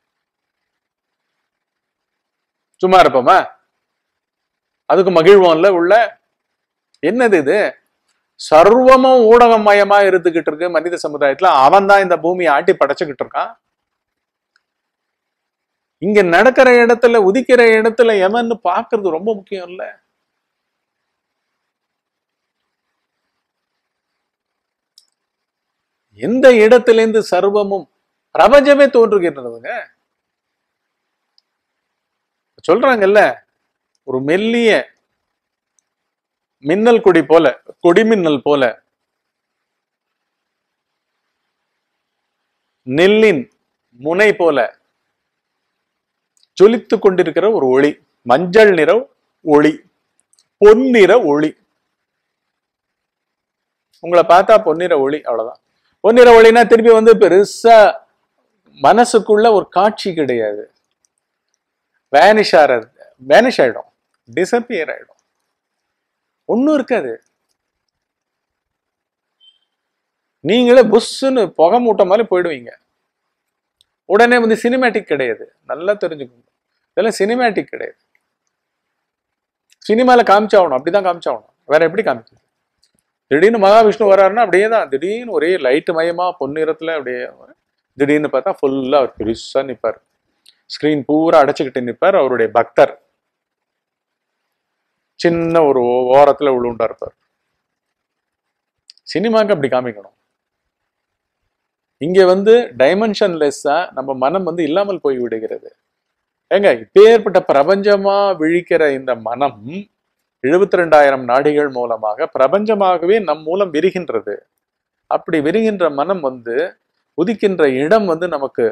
சும்மா இருப்போமா அதுக்கு மகிழ்வோம்ல உள்ள என்னது இது சர்வமும் ஊடகமயமா இருந்துகிட்டு இருக்கு மனித சமுதாயத்துல அவன் தான் இந்த பூமியை ஆட்டி படைச்சுக்கிட்டு இருக்கான் இங்க நடக்கிற இடத்துல உதிக்கிற இடத்துல எவன்னு பாக்குறது ரொம்ப முக்கியம் இல்ல எந்த இடத்திலிருந்து சர்வமும் பிரபஞ்சமே தோன்றுகின்றதுங்க சொல்றாங்கல்ல ஒரு மெல்லிய மின்னல் கொடி போல கொடிமின்னல் போல நெல்லின் முனை போல ஜொலித்துக் கொண்டிருக்கிற ஒரு ஒளி மஞ்சள் நிற ஒளி பொன்னிற ஒளி உங்களை பார்த்தா பொன்னிற ஒளி அவ்வளவுதான் பொன்னிற ஒளினா திருப்பி வந்து பெருசா மனசுக்குள்ள ஒரு காட்சி கிடையாது வேனிஷ் ஆறது வேனிஷ் ஆயிடும் டிசப்பியர் ஆயிடும் ஒன்றும் இருக்காது நீங்களே புஷ்ஷுன்னு புகை மூட்டை மாதிரி போயிடுவீங்க உடனே வந்து சினிமேட்டிக் கிடையாது நல்லா தெரிஞ்சுக்கணும் இதெல்லாம் சினிமேட்டிக் கிடையாது சினிமால காமிச்சாகணும் அப்படிதான் காமிச்சாகணும் வேற எப்படி காமிக்கிறது திடீர்னு மகாவிஷ்ணு வர்றாருன்னா அப்படியே தான் திடீர்னு ஒரே லைட் மயமா பொன்னிறத்துல அப்படியே திடீர்னு பார்த்தா ஃபுல்லா அவர் பெருசா நிப்பார் ஸ்கிரீன் பூரா அடைச்சுக்கிட்டு நிப்பார் அவருடைய பக்தர் சின்ன ஒரு ஓ- ஓரத்துல விழுண்டா இருப்பார் சினிமாக்கு அப்படி காமிக்கணும் இங்க வந்து டைமென்ஷன்லெஸ்ஸா நம்ம மனம் வந்து இல்லாமல் போய் விடுகிறது ஏங்க இப்பேற்பட்ட பிரபஞ்சமா விழிக்கிற இந்த மனம் எழுபத்தி ரெண்டாயிரம் நாடிகள் மூலமாக பிரபஞ்சமாகவே நம் மூலம் விரிகின்றது அப்படி விரிகின்ற மனம் வந்து உதிக்கின்ற இடம் வந்து நமக்கு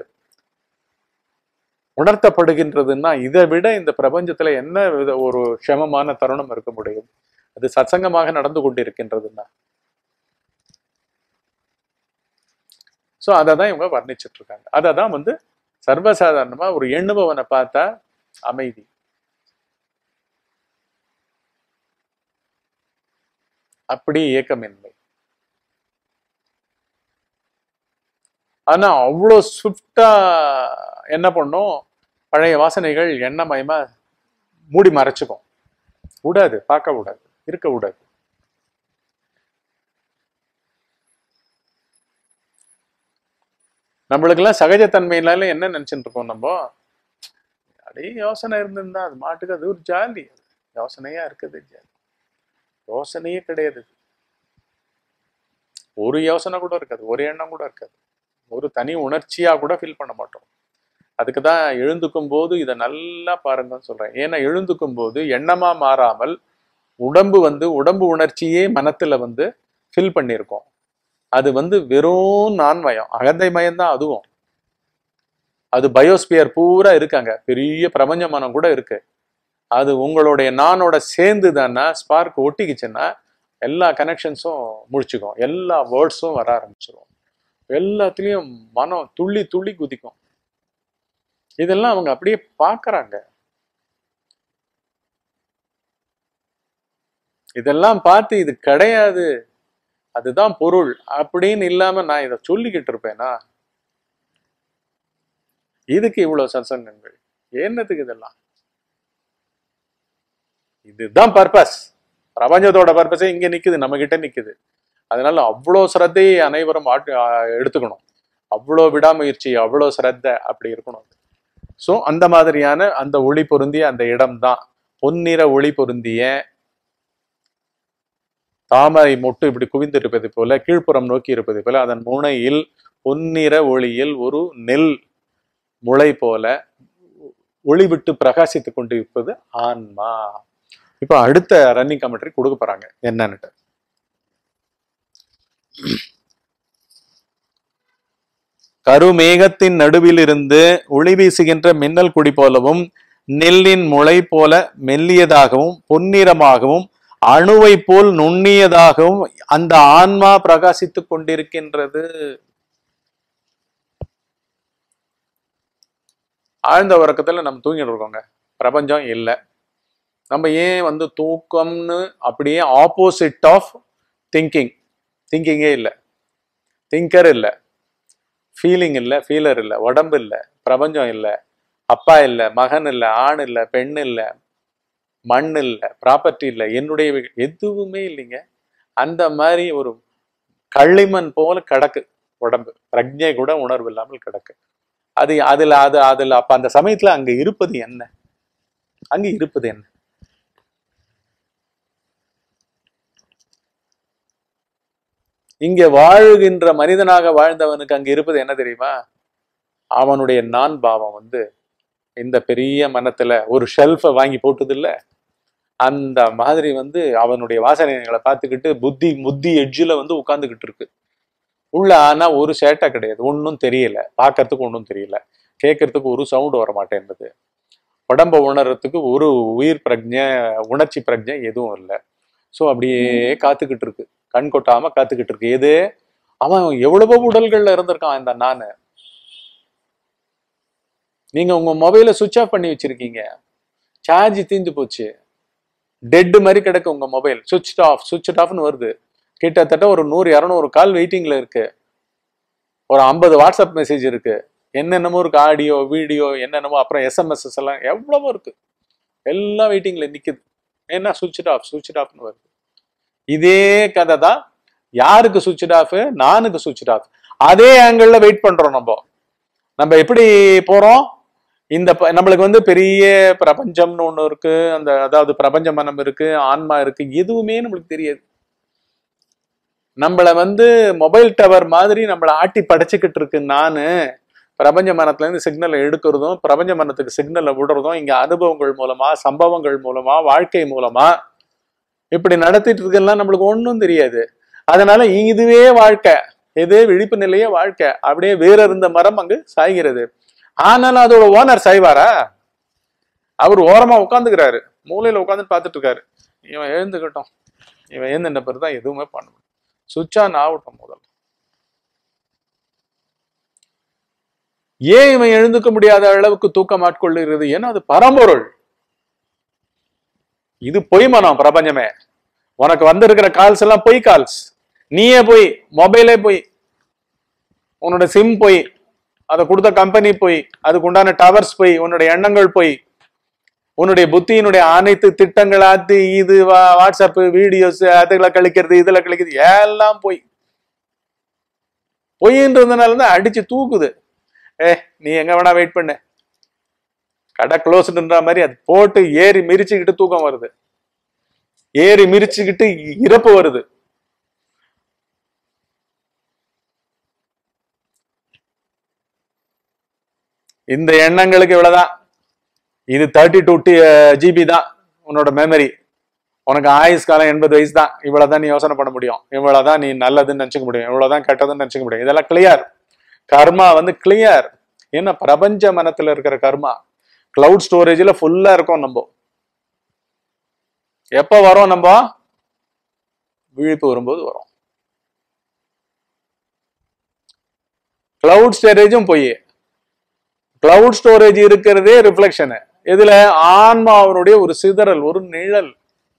உணர்த்தப்படுகின்றதுன்னா இதை விட இந்த பிரபஞ்சத்துல என்ன வித ஒரு க்ஷமமான தருணம் இருக்க முடியும் அது சத்சங்கமாக நடந்து கொண்டிருக்கின்றதுன்னா ஸோ அதை தான் இவங்க வர்ணிச்சிட்டு இருக்காங்க அதை தான் வந்து சர்வசாதாரணமா ஒரு எண்ணுபவனை பார்த்தா அமைதி அப்படி ஏக்கமின்மை ஆனா அவ்வளோ ஸ்விஃப்டா என்ன பண்ணும் பழைய வாசனைகள் எண்ணமயமா மூடி மறைச்சுக்கும் விடாது பார்க்க விடாது இருக்க விடாது நம்மளுக்கெல்லாம் சகஜத்தன்மையினால என்ன நினைச்சிட்டு இருக்கோம் நம்ம அப்படியே யோசனை இருந்திருந்தா அது மாட்டுக்கு அது ஒரு ஜாலி யோசனையா இருக்குது ஜாலி யோசனையே கிடையாது ஒரு யோசனை கூட இருக்காது ஒரு எண்ணம் கூட இருக்காது ஒரு தனி உணர்ச்சியா கூட ஃபீல் பண்ண மாட்டோம் அதுக்கு தான் எழுந்துக்கும் போது இதை நல்லா பாருங்கன்னு சொல்றேன் ஏன்னா எழுந்துக்கும் போது எண்ணமா மாறாமல் உடம்பு வந்து உடம்பு உணர்ச்சியே மனத்துல வந்து ஃபில் பண்ணியிருக்கோம் அது வந்து வெறும் நான்மயம் அகந்தை மயம் தான் அதுவும் அது பயோஸ்பியர் பூரா இருக்காங்க பெரிய பிரபஞ்ச மனம் கூட இருக்கு அது உங்களுடைய நானோட சேர்ந்து தானே ஸ்பார்க் ஒட்டிக்கிச்சுன்னா எல்லா கனெக்ஷன்ஸும் முடிச்சுக்கும் எல்லா வேர்ட்ஸும் வர ஆரம்பிச்சிடும் எல்லாத்துலேயும் மனம் துள்ளி துள்ளி குதிக்கும் இதெல்லாம் அவங்க அப்படியே பார்க்கறாங்க இதெல்லாம் பார்த்து இது கிடையாது அதுதான் பொருள் அப்படின்னு இல்லாம நான் இதை சொல்லிக்கிட்டு இருப்பேனா இதுக்கு இவ்வளவு சத்சங்கங்கள் என்னத்துக்கு இதெல்லாம் இதுதான் பர்பஸ் பிரபஞ்சத்தோட பர்பஸே இங்க நிக்குது நம்ம கிட்ட நிக்குது அதனால அவ்வளோ சிரத்தையை அனைவரும் ஆட்டு ஆ, எடுத்துக்கணும் அவ்வளோ விடாமுயற்சி அவ்வளோ சிரத்தை அப்படி இருக்கணும் ஸோ அந்த மாதிரியான அந்த ஒளி பொருந்திய அந்த இடம்தான் பொன்னிற ஒளி பொருந்திய தாமரை மொட்டு இப்படி குவிந்திருப்பது போல கீழ்ப்புறம் நோக்கி இருப்பது போல அதன் முனையில் பொன்னிற ஒளியில் ஒரு நெல் முளை போல ஒளி விட்டு பிரகாசித்துக் கொண்டிருப்பது ஆன்மா இப்போ அடுத்த ரன்னிங் கமெண்ட்ரி கொடுக்க போறாங்க என்னன்னுட்டு கருமேகத்தின் நடுவிலிருந்து ஒளி வீசுகின்ற மின்னல் குடி போலவும் நெல்லின் முளை போல மெல்லியதாகவும் பொன்னிறமாகவும் அணுவை போல் நுண்ணியதாகவும் அந்த ஆன்மா பிரகாசித்துக் கொண்டிருக்கின்றது ஆழ்ந்த உறக்கத்துல நம்ம தூங்கிட்டு இருக்கோங்க பிரபஞ்சம் இல்லை நம்ம ஏன் வந்து தூக்கம்னு அப்படியே ஆப்போசிட் ஆஃப் திங்கிங் திங்கிங்கே இல்லை திங்கர் இல்லை ஃபீலிங் இல்லை ஃபீலர் இல்லை உடம்பு இல்லை பிரபஞ்சம் இல்லை அப்பா இல்லை மகன் இல்லை ஆண் இல்லை பெண் இல்லை மண் இல்லை ப்ராப்பர்ட்டி இல்லை என்னுடைய வி- எதுவுமே இல்லைங்க அந்த மாதிரி ஒரு களிமண் போல கிடக்கு உடம்பு பிரஜை கூட உணர்வு இல்லாமல் கிடக்கு அது அதுல அது அதுல அப்ப அந்த சமயத்துல அங்க இருப்பது என்ன அங்க இருப்பது என்ன இங்க வாழுகின்ற மனிதனாக வாழ்ந்தவனுக்கு அங்க இருப்பது என்ன தெரியுமா அவனுடைய நான் பாவம் வந்து இந்த பெரிய மனத்துல ஒரு ஷெல்ஃபை வாங்கி போட்டது இல்ல அந்த மாதிரி வந்து அவனுடைய வாசனைகளை பார்த்துக்கிட்டு புத்தி புத்தி எட்ஜில் வந்து உட்கார்ந்துகிட்டு இருக்கு உள்ள ஆனா ஒரு சேட்டை கிடையாது ஒன்றும் தெரியல பார்க்கறதுக்கு ஒன்றும் தெரியல கேட்கறதுக்கு ஒரு சவுண்ட் வர மாட்டேன்றது உடம்ப உணர்றதுக்கு ஒரு உயிர் பிரஜை உணர்ச்சி பிரஜை எதுவும் இல்லை ஸோ அப்படியே காத்துக்கிட்டு இருக்கு கண் கொட்டாம காத்துக்கிட்டு இருக்கு எது அவன் எவ்வளவோ உடல்கள்ல இருந்திருக்கான் இந்த நானு நீங்க உங்க மொபைலை சுவிட்ச் ஆஃப் பண்ணி வச்சிருக்கீங்க சார்ஜ் தீந்து போச்சு டெட் மாதிரி கிடக்கு உங்க மொபைல் சுவிட்ச் ஆஃப் சுவிட்ச் ஆஃப்னு வருது கிட்டத்தட்ட ஒரு நூறு இரநூறு கால் வெயிட்டிங்ல இருக்கு ஒரு ஐம்பது வாட்ஸ்அப் மெசேஜ் இருக்கு என்னென்னமோ இருக்கு ஆடியோ வீடியோ என்னென்னமோ அப்புறம் எஸ்எம்எஸ்எஸ் எல்லாம் எவ்வளவோ இருக்கு எல்லாம் வெயிட்டிங்ல நிக்குது என்ன சுவிட்ச் ஆஃப் சுவிட்ச் ஆஃப்னு வருது இதே கதை தான் யாருக்கு சுவிட்ச் ஆஃப் நானுக்கு சுவிட்ச் ஆஃப் அதே ஆங்கிள் வெயிட் பண்றோம் நம்ம நம்ம எப்படி போறோம் இந்த ப- நம்மளுக்கு வந்து பெரிய பிரபஞ்சம்னு ஒண்ணு இருக்கு அந்த அதாவது பிரபஞ்ச மனம் இருக்கு ஆன்மா இருக்கு எதுவுமே நம்மளுக்கு தெரியாது நம்மள வந்து மொபைல் டவர் மாதிரி நம்மள ஆட்டி படைச்சுக்கிட்டு இருக்கு நானு பிரபஞ்ச மனத்துல இருந்து சிக்னலை எடுக்கிறதும் பிரபஞ்ச மனத்துக்கு சிக்னலை விடுறதும் இங்க அனுபவங்கள் மூலமா சம்பவங்கள் மூலமா வாழ்க்கை மூலமா இப்படி நடத்திட்டு இருக்கெல்லாம் நம்மளுக்கு ஒண்ணும் தெரியாது அதனால இதுவே வாழ்க்கை எது விழிப்பு நிலையே வாழ்க்கை அப்படியே வேற இருந்த மரம் அங்கு சாய்கிறது ஆனாலும் அதோட ஓனர் சாய்வாரா அவர் ஓரமா உட்காந்துக்கிறாரு மூலையில உட்காந்து பார்த்துட்டு இருக்காரு இவன் எழுந்துக்கட்டும் இவன் எழுந்துட்ட பிறகு தான் எதுவுமே பண்ண முடியும் சுவிட்ச் ஆன் ஆகட்டும் முதல்ல ஏன் இவன் எழுந்துக்க முடியாத அளவுக்கு தூக்கம் ஆட்கொள்ளுகிறது ஏன்னா அது பரம்பொருள் இது பொய் மனம் பிரபஞ்சமே உனக்கு வந்திருக்கிற கால்ஸ் எல்லாம் பொய் கால்ஸ் நீயே போய் மொபைலே போய் உன்னோட சிம் போய் அதை கொடுத்த கம்பெனி போய் அதுக்கு உண்டான டவர்ஸ் போய் உன்னுடைய எண்ணங்கள் போய் உன்னுடைய புத்தியினுடைய அனைத்து திட்டங்கள் அது இது வா- வாட்ஸ்அப் வீடியோஸ் அதுல கழிக்கிறது இதுல கழிக்கிறது எல்லாம் போய் பொய்ன்றதுனால தான் அடிச்சு தூக்குது ஏ நீ எங்க வேணா வெயிட் பண்ணு கடை க்ளோஸ்டுன்ற மாதிரி அது போட்டு ஏறி மிரிச்சுக்கிட்டு தூக்கம் வருது ஏறி மிரிச்சுக்கிட்டு இறப்பு வருது இந்த எண்ணங்களுக்கு இவ்வளவுதான் இது தேர்ட்டி டூ ஜிபி தான் உன்னோட மெமரி உனக்கு ஆயுஸ் காலம் எண்பது வயசு தான் இவ்வளவுதான் நீ யோசனை பண்ண முடியும் இவ்வளவுதான் நீ நல்லதுன்னு நினைச்சுக்க முடியும் இவ்வளவுதான் கெட்டதுன்னு நினைச்சுக்க முடியும் இதெல்லாம் கிளியர் கர்மா வந்து கிளியர் ஏன்னா பிரபஞ்ச மனத்துல இருக்கிற கர்மா கிளவுட் ஸ்டோரேஜ்ல ஃபுல்லா இருக்கும் நம்ம எப்ப வரோம் நம்ம விழிப்பு வரும்போது வரும் கிளவுட் ஸ்டோரேஜும் போய் கிளவுட் ஸ்டோரேஜ் இருக்கிறதே ரிஃப்ளெக்ஷனு இதுல ஆன்மாவனுடைய ஒரு சிதறல் ஒரு நிழல்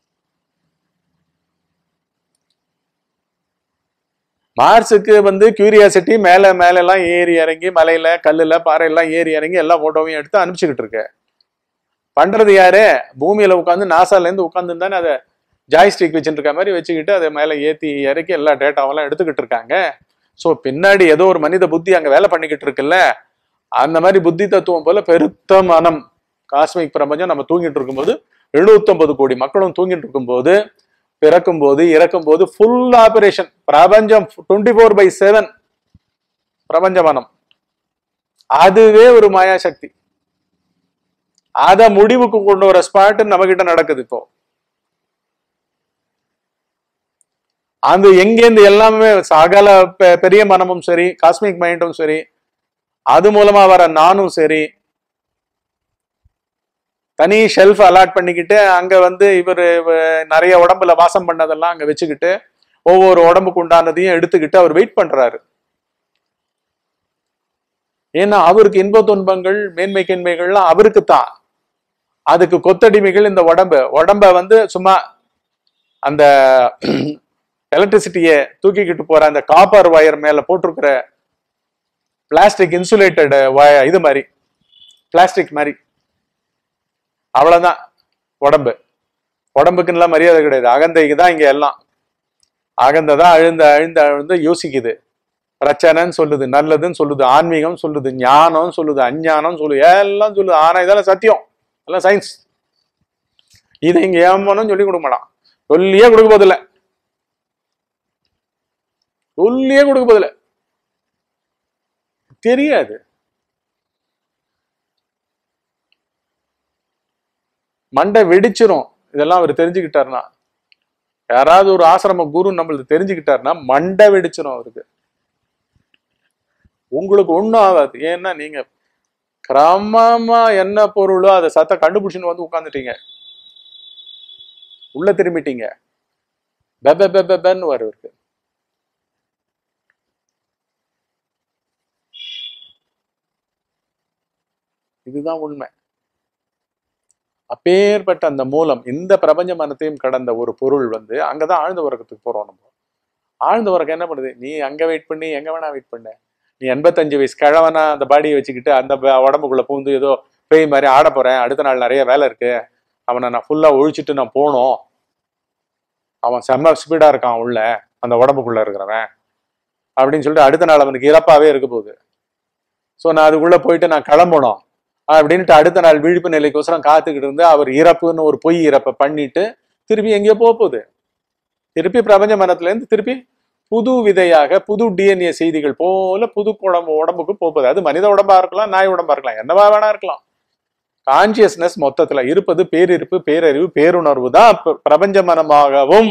மார்ஸுக்கு வந்து கியூரியாசிட்டி மேல மேல எல்லாம் ஏறி இறங்கி மலையில கல்லுல பாறையெல்லாம் ஏறி இறங்கி எல்லா போட்டோவையும் எடுத்து அனுப்பிச்சுக்கிட்டு இருக்கு பண்றது யாரு பூமியில உட்காந்து நாசால இருந்து உட்காந்து தானே அதை ஜாய்ஸ்டிக் வச்சுட்டு இருக்க மாதிரி வச்சுக்கிட்டு அதை மேல ஏத்தி இறக்கி எல்லா டேட்டாவெல்லாம் எடுத்துக்கிட்டு இருக்காங்க சோ பின்னாடி ஏதோ ஒரு மனித புத்தி அங்க வேலை பண்ணிக்கிட்டு இருக்குல்ல அந்த மாதிரி புத்தி தத்துவம் போல பெருத்த மனம் காஸ்மிக் பிரபஞ்சம் நம்ம தூங்கிட்டு இருக்கும்போது 750 கோடி மக்களும் தூங்கிட்டு இருக்கும்போது பிறக்கும் போது இறக்கும் போது ஃபுல் ஆபரேஷன் பிரபஞ்சம் டுவெண்ட்டி ஃபோர் பை செவன் பிரபஞ்ச மனம் அதுவே ஒரு மாயா சக்தி அத முடிவுக்கு கொண்டு வர ஸ்பாட் நம்ம கிட்ட நடக்குது இப்போ அந்த எங்கேருந்து எல்லாமே சகல பெ- பெரிய மனமும் சரி காஸ்மிக் மைண்டும் சரி அது மூலமா வர நானும் சரி தனி ஷெல்ஃப் அலாட் பண்ணிக்கிட்டு அங்க வந்து இவர் நிறைய உடம்புல வாசம் பண்ணதெல்லாம் அங்க வச்சுக்கிட்டு ஒவ்வொரு உடம்புக்கு உண்டானதையும் எடுத்துக்கிட்டு அவர் வெயிட் பண்றாரு ஏன்னா அவருக்கு இன்ப துன்பங்கள் மேன்மை கேண்மைகள்லாம் அவருக்கு தான் அதுக்கு கொத்தடிமைகள் இந்த உடம்பு உடம்ப வந்து சும்மா அந்த எலக்ட்ரிசிட்டியை தூக்கிக்கிட்டு போற அந்த காப்பர் வயர் மேல போட்டிருக்கிற பிளாஸ்டிக் இன்சுலேட்டட் இது மாதிரி பிளாஸ்டிக் மாதிரி அவ்வளவுதான் உடம்பு உடம்புக்குலாம் மரியாதை கிடையாது அகந்தைக்கு தான் இங்க எல்லாம் அகந்ததான் அழுந்த அழுந்த அழுந்த யோசிக்குது பிரச்சனைன்னு சொல்லுது நல்லதுன்னு சொல்லுது ஆன்மீகம் சொல்லுது ஞானம் சொல்லுது அஞ்ஞானம் சொல்லுது எல்லாம் சொல்லுது ஆனா இதெல்லாம் சத்தியம் எல்லாம் சயின்ஸ் இதை இங்க ஏமனும் சொல்லி கொடுக்க மாட்டான் சொல்லியே கொடுக்க போதில்ல சொல்லியே கொடுக்க போதில்ல தெரியாது மண்டை வெடிச்சிரும் இதெல்லாம் அவர் தெரிஞ்சுக்கிட்டாருன்னா யாராவது ஒரு ஆசிரம குரு நம்மளுக்கு தெரிஞ்சுக்கிட்டாருன்னா மண்டை வெடிச்சிரும் அவருக்கு உங்களுக்கு ஒண்ணும் ஆகாது ஏன்னா நீங்க கிரமமா என்ன பொருளோ அதை சத்த கண்டுபிடிச்சுன்னு வந்து உட்காந்துட்டீங்க உள்ள திரும்பிட்டீங்க பெப பெபன்னு வரும் இருக்கு இதுதான் உண்மை அப்பேற்பட்ட அந்த மூலம் இந்த பிரபஞ்ச மனத்தையும் கடந்த ஒரு பொருள் வந்து அங்கதான் ஆழ்ந்த உறக்கத்துக்கு போறோம் நம்ம ஆழ்ந்த உறக்கம் என்ன பண்ணுது நீ அங்க வெயிட் பண்ணி எங்க வேணா வெயிட் பண்ண நீ எண்பத்தஞ்சு வயசு கிழவனா அந்த பாடியை வச்சுக்கிட்டு அந்த ப- உடம்புக்குள்ள பூந்து ஏதோ பேய் மாதிரி ஆட போறேன் அடுத்த நாள் நிறைய வேலை இருக்கு அவனை நான் ஃபுல்லா ஒழிச்சிட்டு நான் போகணும் அவன் செம்ம ஸ்பீடா இருக்கான் உள்ள அந்த உடம்புக்குள்ள இருக்கிறவன் அப்படின்னு சொல்லிட்டு அடுத்த நாள் அவனுக்கு இறப்பாவே இருக்க போகுது ஸோ நான் அதுக்குள்ள போயிட்டு நான் கிளம்பணும் அப்படின்ட்டு அடுத்த நாள் விழிப்பு நிலைக்கோசரம் காத்துக்கிட்டு இருந்து அவர் இறப்புன்னு ஒரு பொய் இறப்பை பண்ணிட்டு திருப்பி எங்கேயோ போக போகுது திருப்பி பிரபஞ்ச மனத்துல இருந்து திருப்பி புது விதையாக புது டிஎன்ஏ செய்திகள் போல புது உடம்பு உடம்புக்கு போகுது அது மனித உடம்பா இருக்கலாம் நாய் உடம்பா இருக்கலாம் என்னவா வேணா இருக்கலாம் கான்சியஸ்னஸ் மொத்தத்துல இருப்பது பேரிருப்பு பேரறிவு பேருணர்வு தான் பிர- பிரபஞ்ச மனமாகவும்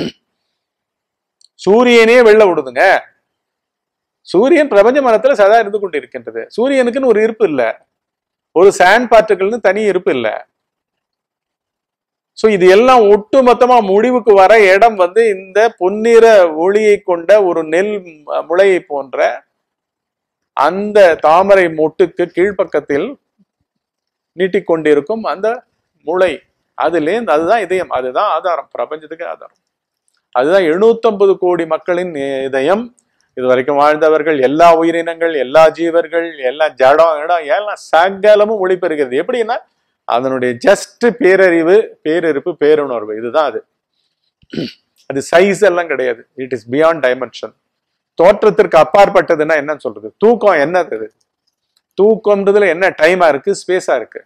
சூரியனே வெளில விடுதுங்க சூரியன் பிரபஞ்ச மனத்துல சதா இருந்து கொண்டு இருக்கின்றது சூரியனுக்குன்னு ஒரு இருப்பு இல்ல ஒரு சாண்ட் பார்ட்டிகள்னு தனி இருப்பு இல்ல சோ இது எல்லாம் ஒட்டு மொத்தமா முடிவுக்கு வர இடம் வந்து இந்த பொன்னிற ஒளியை கொண்ட ஒரு நெல் ம- முளையை போன்ற அந்த தாமரை மொட்டுக்கு கீழ்ப்பக்கத்தில் நீட்டிக்கொண்டிருக்கும் அந்த முளை அதுலேருந்து அதுதான் இதயம் அதுதான் ஆதாரம் பிரபஞ்சத்துக்கு ஆதாரம் அதுதான் 750 கோடி மக்களின் இதயம் இது வரைக்கும் வாழ்ந்தவர்கள் எல்லா உயிரினங்கள் எல்லா ஜீவர்கள் எல்லா ஜடம் இடம் எல்லாம் சகலமும் ஒளிபெறுகிறது எப்படின்னா அதனுடைய ஜஸ்ட் பேரறிவு பேரிருப்பு பேருணர்வு இதுதான் அது அது சைஸ் எல்லாம் கிடையாது இட் இஸ் பியாண்ட் டைமென்ஷன் தோற்றத்திற்கு அப்பாற்பட்டதுன்னா என்னன்னு சொல்றது தூக்கம் என்னது அது தூக்கம்ன்றதுல என்ன டைமா இருக்கு ஸ்பேஸா இருக்கு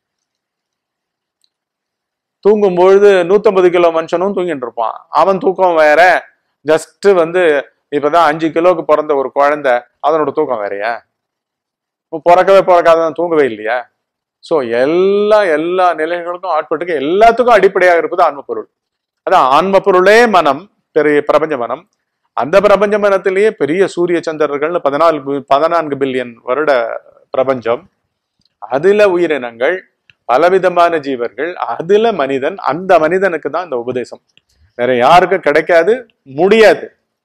தூங்கும் பொழுது நூத்தம்பது கிலோ மனுஷனும் தூங்கிட்டு இருப்பான் அவன் தூக்கம் வேற ஜஸ்ட் வந்து இப்பதான் அஞ்சு கிலோக்கு பிறந்த ஒரு குழந்தை அதனோட தூக்கம் வேறயா இப்போ பிறக்கவே பிறக்காதவன் தூங்கவே இல்லையா சோ எல்லா எல்லா நிலைகளுக்கும் ஆட்பட்டுக்கு எல்லாத்துக்கும் அடிப்படையாக இருப்பது ஆன்ம பொருள் அதான் ஆன்ம பொருளே மனம் பெரிய பிரபஞ்ச மனம் அந்த பிரபஞ்ச மனத்திலேயே பெரிய சூரிய சந்திரர்கள்னு பதினாலு பதினான்கு பில்லியன் வருட பிரபஞ்சம் அதுல உயிரினங்கள் பலவிதமான ஜீவர்கள் அதுல மனிதன் அந்த மனிதனுக்கு தான் இந்த உபதேசம் வேற யாருக்கும் கிடைக்காது முடியாது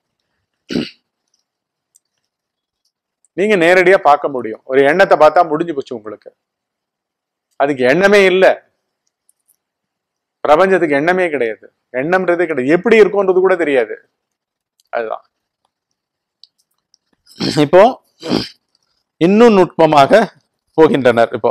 நீங்க நேரடியா பார்க்க முடியும் ஒரு எண்ணத்தை பார்த்தா முடிஞ்சு போச்சு உங்களுக்கு அதுக்கு எண்ணமே இல்லை பிரபஞ்சத்துக்கு எண்ணமே கிடையாது எண்ணம்ன்றதே கிடையாது எப்படி இருக்கும்ன்றது கூட தெரியாது அதுதான் இப்போ இன்னும் நுட்பமாக போகின்றனர் இப்போ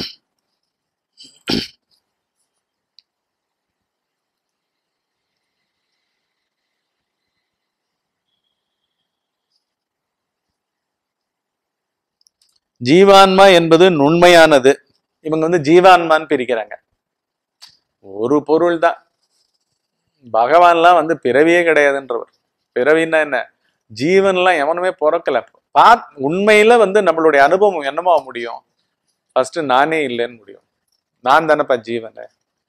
ஜீவான்மா என்பது நுண்மையானது இவங்க வந்து ஜீவான்மான்னு பிரிக்கிறாங்க ஒரு பொருள் தான் பகவான்லாம் வந்து பிறவியே கிடையாதுன்றவர் பிறவின்னா என்ன ஜீவன்லாம் எவனுமே பிறக்கல பா உண்மையில வந்து நம்மளுடைய அனுபவம் என்னமா முடியும் ஃபர்ஸ்ட் நானே இல்லைன்னு முடியும் நான் தானேப்பா ஜீவன்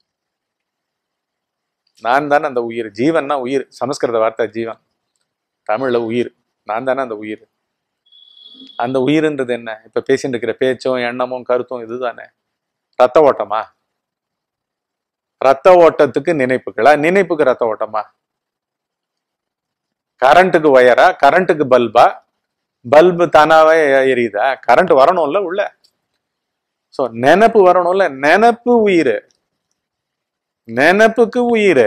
நான் தானே அந்த உயிர் ஜீவன்னா உயிர் சமஸ்கிருத வார்த்தை ஜீவன் தமிழ்ல உயிர் நான் தானே அந்த உயிர் அந்த உயிர்ன்றது என்ன இப்ப பேசிட்டு இருக்கிற பேச்சும் எண்ணமும் கருத்தும் இதுதானே ரத்த ஓட்டமா ரத்த ஓட்டத்துக்கு நினைப்புகளா நினைப்புக்கு ரத்த ஓட்டமா கரண்ட்டுக்கு ஒயரா கரண்ட்டுக்கு பல்பா பல்பு தானாவே எரியுதா கரண்ட் வரணும்ல உள்ள சோ நினப்பு வரணும்ல நினப்பு உயிர் நினப்புக்கு உயிர்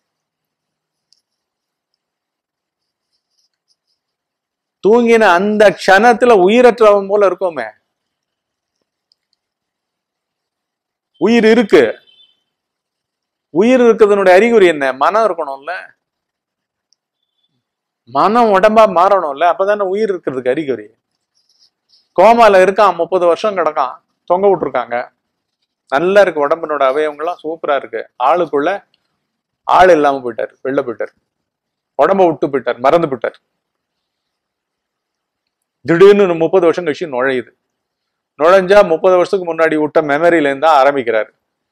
தூங்கின அந்த க்ஷணத்துல உயிரற்றவன் போல இருக்கோமே உயிர் இருக்கு உயிர் இருக்கிறதுனுடைய அறிகுறி என்ன மனம் இருக்கணும்ல மனம் உடம்பா மாறணும்ல அப்பதானே உயிர் இருக்கிறதுக்கு அறிகுறி கோமால இருக்கான் முப்பது வருஷம் கிடக்கான் தொங்க விட்டுருக்காங்க நல்லா இருக்கு உடம்பினோட அவயவங்கள்லாம் சூப்பரா இருக்கு ஆளுக்குள்ள ஆள் இல்லாம போயிட்டார் வெளில போயிட்டார் உடம்ப விட்டு போயிட்டார் மறந்து போயிட்டார் திடீர்னு முப்பது வருஷம் கழிச்சு நுழையுது நுழைஞ்சா முப்பது வருஷத்துக்கு முன்னாடி விட்ட மெமரியில இருந்தா ஆரம்பிக்கிறார்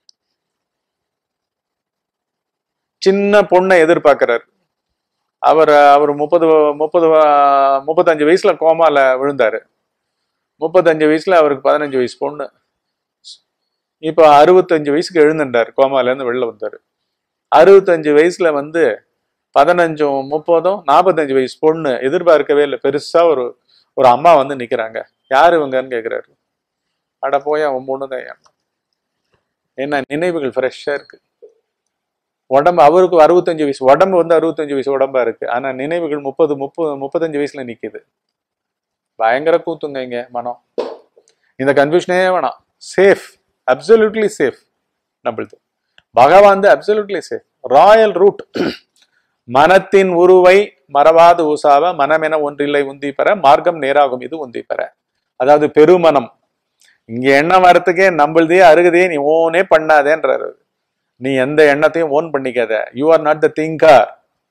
சின்ன பொண்ணை எதிர்பார்க்கிறார் அவர் அவர் முப்பது முப்பது முப்பத்தஞ்சு வயசுல கோமால விழுந்தாரு முப்பத்தஞ்சு வயசுல அவருக்கு பதினஞ்சு வயசு பொண்ணு இப்போ அறுபத்தஞ்சு வயசுக்கு எழுந்துட்டார் கோமால இருந்து வெளில வந்தாரு அறுபத்தஞ்சு வயசுல வந்து பதினஞ்சும் முப்பதும் நாற்பத்தஞ்சு வயசு பொண்ணு எதிர்பார்க்கவே இல்லை பெருசா ஒரு ஒரு அம்மா வந்து நிக்கிறாங்க யார் இவங்கன்னு கேக்குறாரு அட போய் அவன் பொண்ணு தான் என் என்ன நினைவுகள் ஃப்ரெஷ்ஷா இருக்கு உடம்பு அவருக்கு அறுபத்தஞ்சு வயசு உடம்பு வந்து அறுபத்தஞ்சு வயசு உடம்பா இருக்கு ஆனா நினைவுகள் முப்பது முப்பது முப்பத்தஞ்சு வயசுல நிக்குது பயங்கர கூத்துங்க இங்க மனம் இந்த கன்ஃபியூஷனே வேணாம் சேஃப் அப்சல்யூட்லி சேஃப் நம்மளுது பகவான் அப்சல்யூட்லி சேஃப் ராயல் ரூட் மனத்தின் உருவை மறவாது ஊசாவ மனமென ஒன்றில்லை உந்தி பெற மார்க்கம் நேராகும் இது உந்தி பெற அதாவது பெருமனம் இங்க எண்ணம் வரத்துக்கே நம்மளதே அருகுதே நீ ஓனே பண்ணாதேன்றாரு நீ எந்த எண்ணத்தையும் ஓன் பண்ணிக்காத you are not the thinker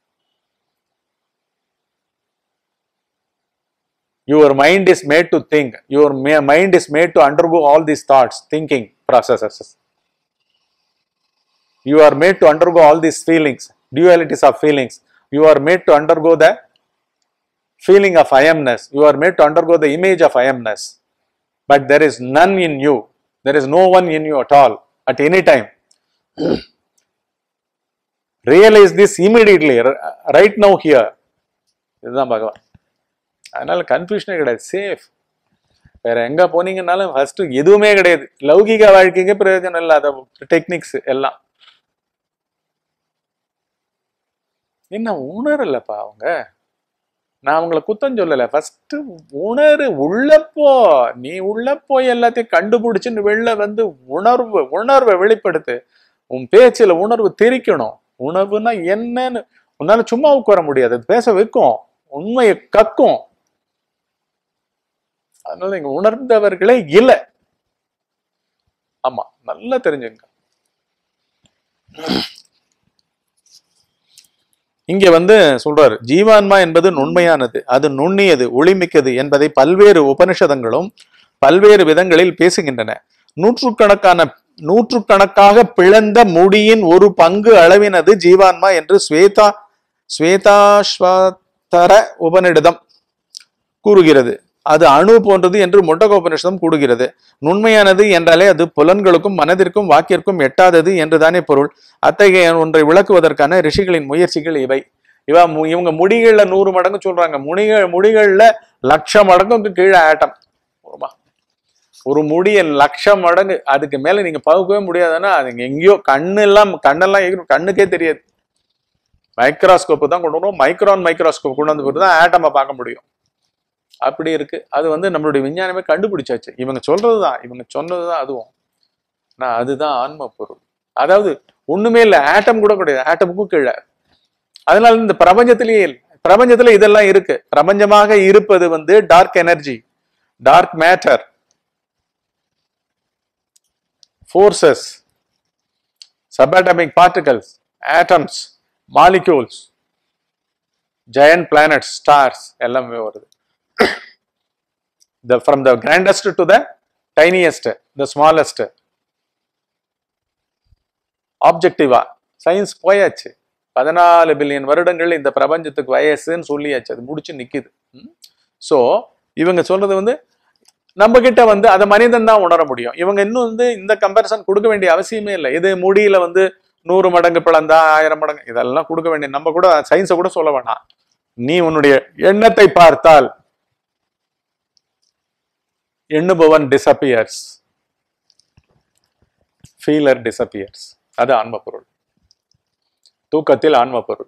your mind is made to think your mind is made to undergo all these thoughts thinking processes you are made to undergo all these feelings dualities of feelings you are made to undergo the feeling of i amness you are made to undergo the image of i amness but there is none in you there is no one in you at all at any time realize this immediately r- right now here இதுதான் பகவான் அதனால கன்ஃபியூஷனே கிடையாது சேஃப் வேற எங்க போனீங்கன்னாலும் ஃபர்ஸ்ட் எதுவுமே கிடையாது லௌகிக வாழ்க்கைக்கு பிரயோஜனம் இல்லாத டெக்னிக்ஸ் எல்லாம் என்ன உணரலப்பா அவங்க நான் அவங்கள குத்தம் சொல்லல ஃபர்ஸ்ட் உணரு உள்ளப்போ நீ உள்ள போய் எல்லாத்தையும் கண்டுபிடிச்சுன்னு வெளில வந்து உணர்வு உணர்வை வெளிப்படுத்து உன் பேச்சுல உணர்வு தெரிக்கணும் உணர்வுனா என்னன்னு உன்னால சும்மா உட்கார முடியாது அது பேச வைக்கும் உண்மையை கக்கும் அதனால இங்க உணர்ந்தவர்களே இல்லை ஆமா நல்லா தெரிஞ்சுங்க இங்க வந்து சொல்றாரு ஜீவான்மா என்பது நுண்மையானது அது நுண்ணியது ஒளிமிக்கது என்பதை பல்வேறு உபனிஷதங்களும் பல்வேறு விதங்களில் பேசுகின்றன நூற்றுக்கணக்கான நூற்றுக்கணக்காக பிளந்த முடியின் ஒரு பங்கு அளவினது ஜீவான்மா என்று ஸ்வேதா ஸ்வேதாஸ்வதர உபனிடதம் கூறுகிறது அது அணு போன்றது என்று முண்டகோபனிஷதம் கூறுகிறது நுண்மையானது என்றாலே அது புலன்களுக்கும் மனதிற்கும் வாக்கிற்கும் எட்டாதது என்றுதானே பொருள் அத்தகைய ஒன்றை விளக்குவதற்கான ரிஷிகளின் முயற்சிகள் இவை இவ மு- இவங்க முடிகள்ல நூறு மடங்கு சொல்றாங்க முடிகள் முடிகள்ல லட்சம் மடங்குக்கு கீழே ஆட்டம் ஒருமா. ஒரு முடிய லட்சம் மடங்கு அதுக்கு மேல நீங்க பகுக்கவே முடியாதுன்னா அது எங்கேயோ கண்ணு எல்லாம் கண்ணெல்லாம் எகிரும், கண்ணுக்கே தெரியாது மைக்ரோஸ்கோப் தான் கொண்டு வரணும் மைக்ரான் மைக்ரோஸ்கோப் கொண்டு வந்து தான் ஆட்டமை பார்க்க முடியும் அப்படி இருக்கு அது வந்து நம்மளுடைய விஞ்ஞானமே கண்டுபிடிச்சாச்சு இவங்க சொல்றதுதான் இவங்க சொன்னதுதான் அதுவும் நான் அதுதான் ஆன்ம பொருள் அதாவது ஒண்ணுமே இல்லை ஆட்டம் கூட கிடையாது ஆட்டமுக்கும் கீழே அதனால இந்த பிரபஞ்சத்திலேயே இல்ல. பிரபஞ்சத்துல இதெல்லாம் இருக்கு பிரபஞ்சமாக இருப்பது வந்து dark energy dark matter forces subatomic particles atoms molecules giant planets stars எல்லாமே வருது the from the grandest to the tiniest the smallest ஆப்ஜெக்டிவா சயின்ஸ் போயாச்சு பதினாலு பில்லியன் வருடங்கள் இந்த பிரபஞ்சத்துக்கு வயசுன்னு சொல்லியாச்சு அது முடிச்சு நிக்குது ஸோ இவங்க சொல்றது வந்து நம்ம கிட்ட வந்து அதை மனிதன் தான் உணர முடியும் இவங்க இன்னும் வந்து இந்த கம்பேரிசன் கொடுக்க வேண்டிய அவசியமே இல்லை இது முடியில வந்து நூறு மடங்கு பிளந்தா ஆயிரம் மடங்கு இதெல்லாம் கொடுக்க வேண்டிய நம்ம கூட சயின்ஸை கூட சொல்ல வேணாம் நீ உன்னுடைய எண்ணத்தை பார்த்தால் எண்ணுபவன் டிசப்பியர்ஸ் ஃபீலர் டிசப்பியர்ஸ் அது ஆன்ம பொருள் தூக்கத்தில் ஆன்ம பொருள்